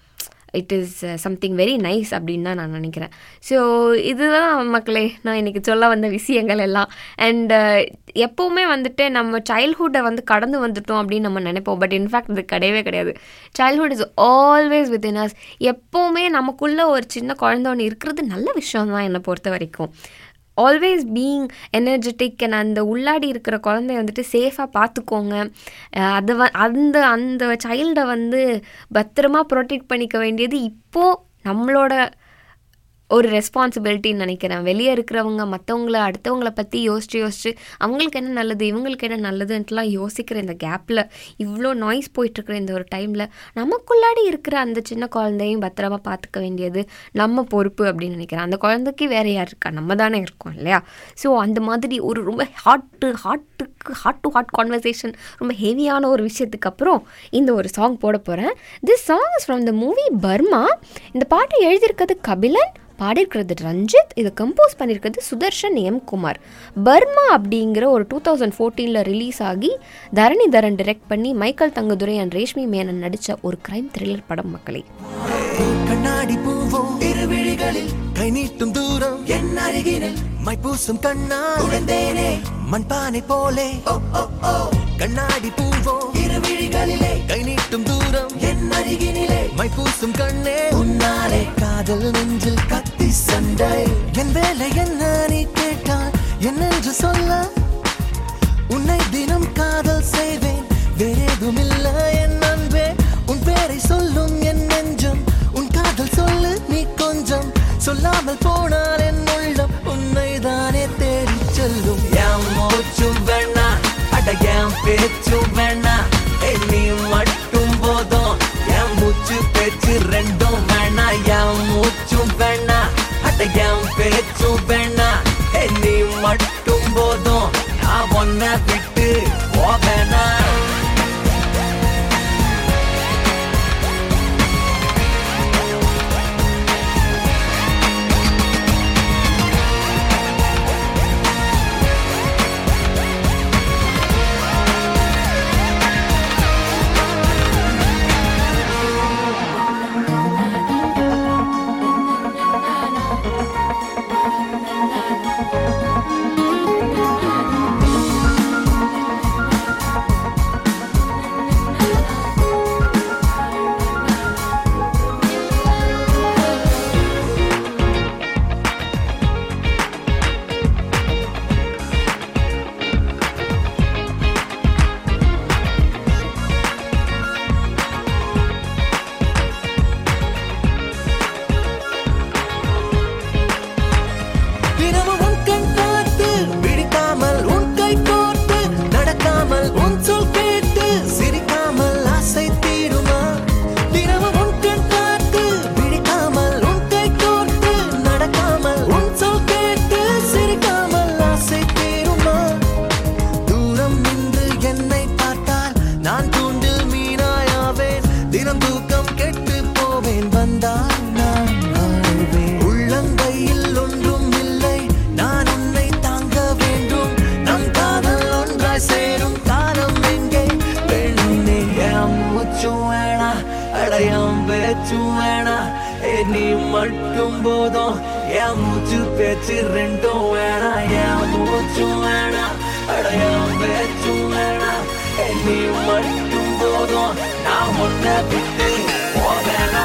it is something very nice அப்படின்னு தான் நான் நினைக்கிறேன் ஸோ இதுதான் மக்களே நான் இன்றைக்கி சொல்ல வந்த விஷயங்கள் எல்லாம் அண்ட் எப்போவுமே வந்துட்டு நம்ம சைல்ட்ஹுட்டை வந்து கடந்து வந்துட்டோம் அப்படின்னு நம்ம நினைப்போம் பட் இன்ஃபேக்ட் இது கிடையவே கிடையாது childhood is always within us எப்போவுமே நமக்குள்ளே ஒரு சின்ன குழந்த ஒன்று இருக்கிறது நல்ல விஷயம் தான் என்னை பொறுத்த வரைக்கும் ஆல்வேஸ் பீயிங் எனர்ஜெட்டிக் அண்ட் அந்த உள்ளாடி இருக்கிற குழந்தைய வந்துட்டு சேஃபாக பார்த்துக்கோங்க அஹ் அதை வ அந்த அந்த சைல்டை வந்து பத்திரமா ப்ரொடெக்ட் பண்ணிக்க வேண்டியது இப்போது நம்மளோட ஒரு ரெஸ்பான்சிபிலிட்டின்னு நினைக்கிறேன் வெளியே இருக்கிறவங்க மற்றவங்கள அடுத்தவங்கள பற்றி யோசிச்சு யோசிச்சு அவங்களுக்கு என்ன நல்லது இவங்களுக்கு என்ன நல்லதுன்ட்டுலாம் யோசிக்கிற இந்த கேப்பில் இவ்வளோ நாய்ஸ் போயிட்டுருக்குற இந்த ஒரு டைமில் நமக்குள்ளாடி இருக்கிற அந்த சின்ன குழந்தையும் பத்திரமா பார்த்துக்க வேண்டியது நம்ம பொறுப்பு அப்படின்னு நினைக்கிறேன் அந்த குழந்தைக்கு வேறு யார் இருக்கா நம்ம தானே இருக்கோம் இல்லையா ஸோ அந்த மாதிரி ஒரு ரொம்ப ஹாட்டு ஹாட்டுக்கு ஹார்ட் டு ஹார்ட் கான்வர்சேஷன் ரொம்ப ஹெவியான ஒரு விஷயத்துக்கு அப்புறம் இந்த ஒரு சாங் போட போகிறேன் this song is from the movie Burma இந்த பாட்டை எழுதியிருக்கிறது கபிலன் பாடியிருக்கிறது ரஞ்சித் இதை கம்போஸ் பண்ணியிருக்கிறது சுதர்ஷன் எம் குமார் பர்மா அப்படிங்கிற ஒரு டூ தௌசண்ட் ஃபோர்டீனில் ரிலீஸ் ஆகி தரணி தரன் டிரெக்ட் பண்ணி மைக்கேல் தங்கதுரை அண்ட் ரேஷ்மி மேனன் நடித்த ஒரு கிரைம் த்ரில்லர் படம் மக்களே கண்ணாடி பூவோ இருவிழிகளில் கை நீட்டும் தூரம் என் அருகினில் மைப்பூசும் கண்ணால் உழந்தேனே மண்பானை போலே ஓ ஓ ஓ கண்ணாடி பூவோ இருவிழிகளிலே கை நீட்டும் தூரம் என் அருகினிலே மைப்பூசும் கண்ணே உன்னாலே காதல் நெஞ்சில் கத்தி சண்டை என் வேலை என்ன நீ கேட்டால் என்னென்று சொல்ல உன்னை தினம் காதல் செய்வேன் வேறேதும் இல்ல என் அன்பே உன் பேரை சொல்லும் என் நெஞ்சம் உன் காதல் சொல்லு நீ கொஞ்சம் சொல்லாமல் போனால் என் உள்ளம் உன்னை தானே தேடி செல்லும் என் மூச்சும் வேணா அட என் பேச்சும் வேணா ஏய், நீ மட்டும் போதும் என் மூச்சு பேச்சு ரெண்டும் வேணா என் மூச்சும் வேணா அட என் பேச்சும் வேணா ஏய், நீ மட்டும் போதும் நான் ஒன்ன விட்டு போவேனா தினமும் உன் கண் பார்த்து பிடிக்காமல் உன் கை கோர்த்து நடக்காமல் உன் சொல் கேட்டு சிரிக்காமல் ஆசை தீருமா தினமும் உன் கண் பார்த்து பிடிக்காமல் உன் கை கோர்த்து நடக்காமல் உன் சொல் கேட்டு சிரிக்காமல் ஆசை தீருமா தூரம் நின்று என்னை பார்த்தால் நான் தூண்டில் மீனாயாவேன் தினம் தூக்கம் கெட்டு போவேன் வந்தால் நான் வாழ்வேன் உள்ளங்கையில் ஒன்றும் இல்லை நான் உன்னை தாங்க வேண்டும் நம் காதல் ஒன்றாய் சேரும் காலம் எங்கே பெண்ணே என் மூச்சும் வேணா அடையாம் பேச்சும் வேணா ஏ, நீ மட்டும் போதும் என் மூச்சு பேச்சு ரெண்டும் வேணா என் மூச்சும் வேணா அடையாம் பேச்சும் வேணா ஏ, நீ மட்டும் போதும் நான் உன்னை விட்டு போவேனா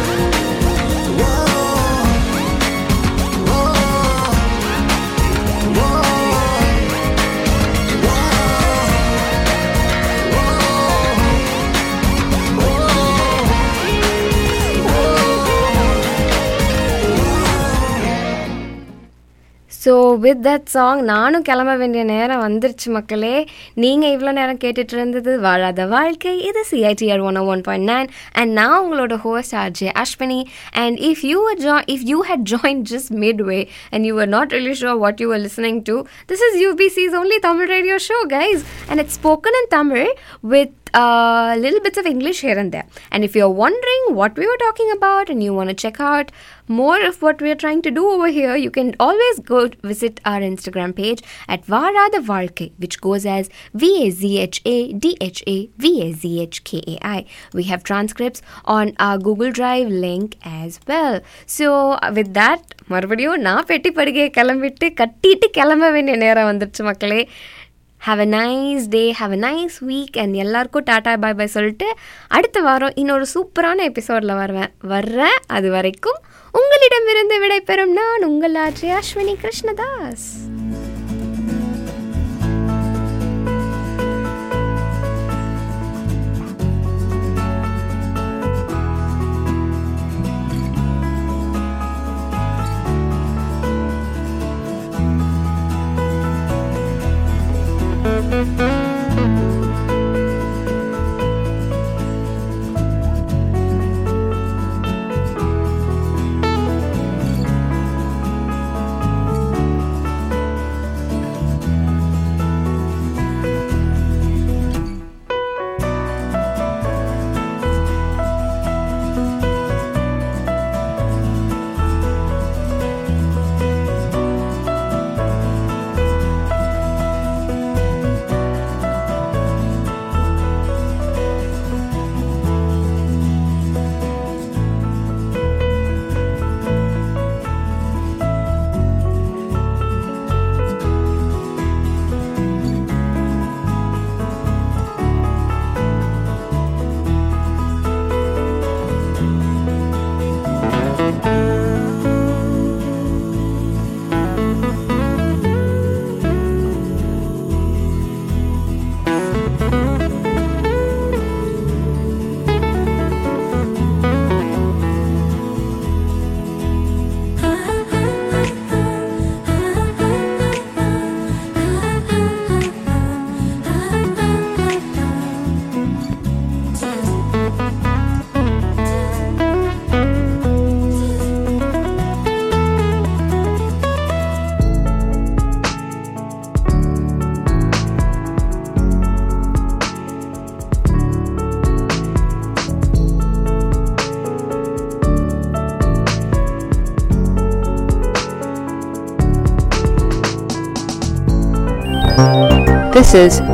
ஸோ வித் தட் சாங் நானும் கிளம்ப வேண்டிய நேரம் வந்துருச்சு மக்களே நீங்கள் இவ்வளோ நேரம் கேட்டுட்டு இருந்தது வாழாத வாழ்க்கை இது CITR one one point nine and நான் உங்களோட host RJ Ashwini and if you join if you had join just midway and you are not really sure what you are listening to this is UBC's only Tamil radio show, guys, and it's spoken in Tamil with uh, little bits of English here and there. And if you're wondering what we were talking about and you want to check out more of what we're trying to do over here, you can always go visit our Instagram page at Varada Valkai, which goes as V A Z H A D H A V A Z H K A I. We have transcripts on our Google Drive link as well. So, with that, மறுபடியும் நான் பெட்டி படுகையை கிளம்பிட்டு கட்டிட்டு கிளம்ப வேண்டிய நேரம் வந்துருச்சு மக்களே have a nice day have a nice week and எல்லாருக்கும் டாடா பாய் பாய் சொல்லிட்டு அடுத்த வாரம் இன்னொரு சூப்பரான எபிசோடில் வருவேன் வர்றேன் அது வரைக்கும் உங்களிடமிருந்து விடைபெறும் நான் உங்கள் ஆட்சி அஸ்வினி கிருஷ்ணதாஸ் This is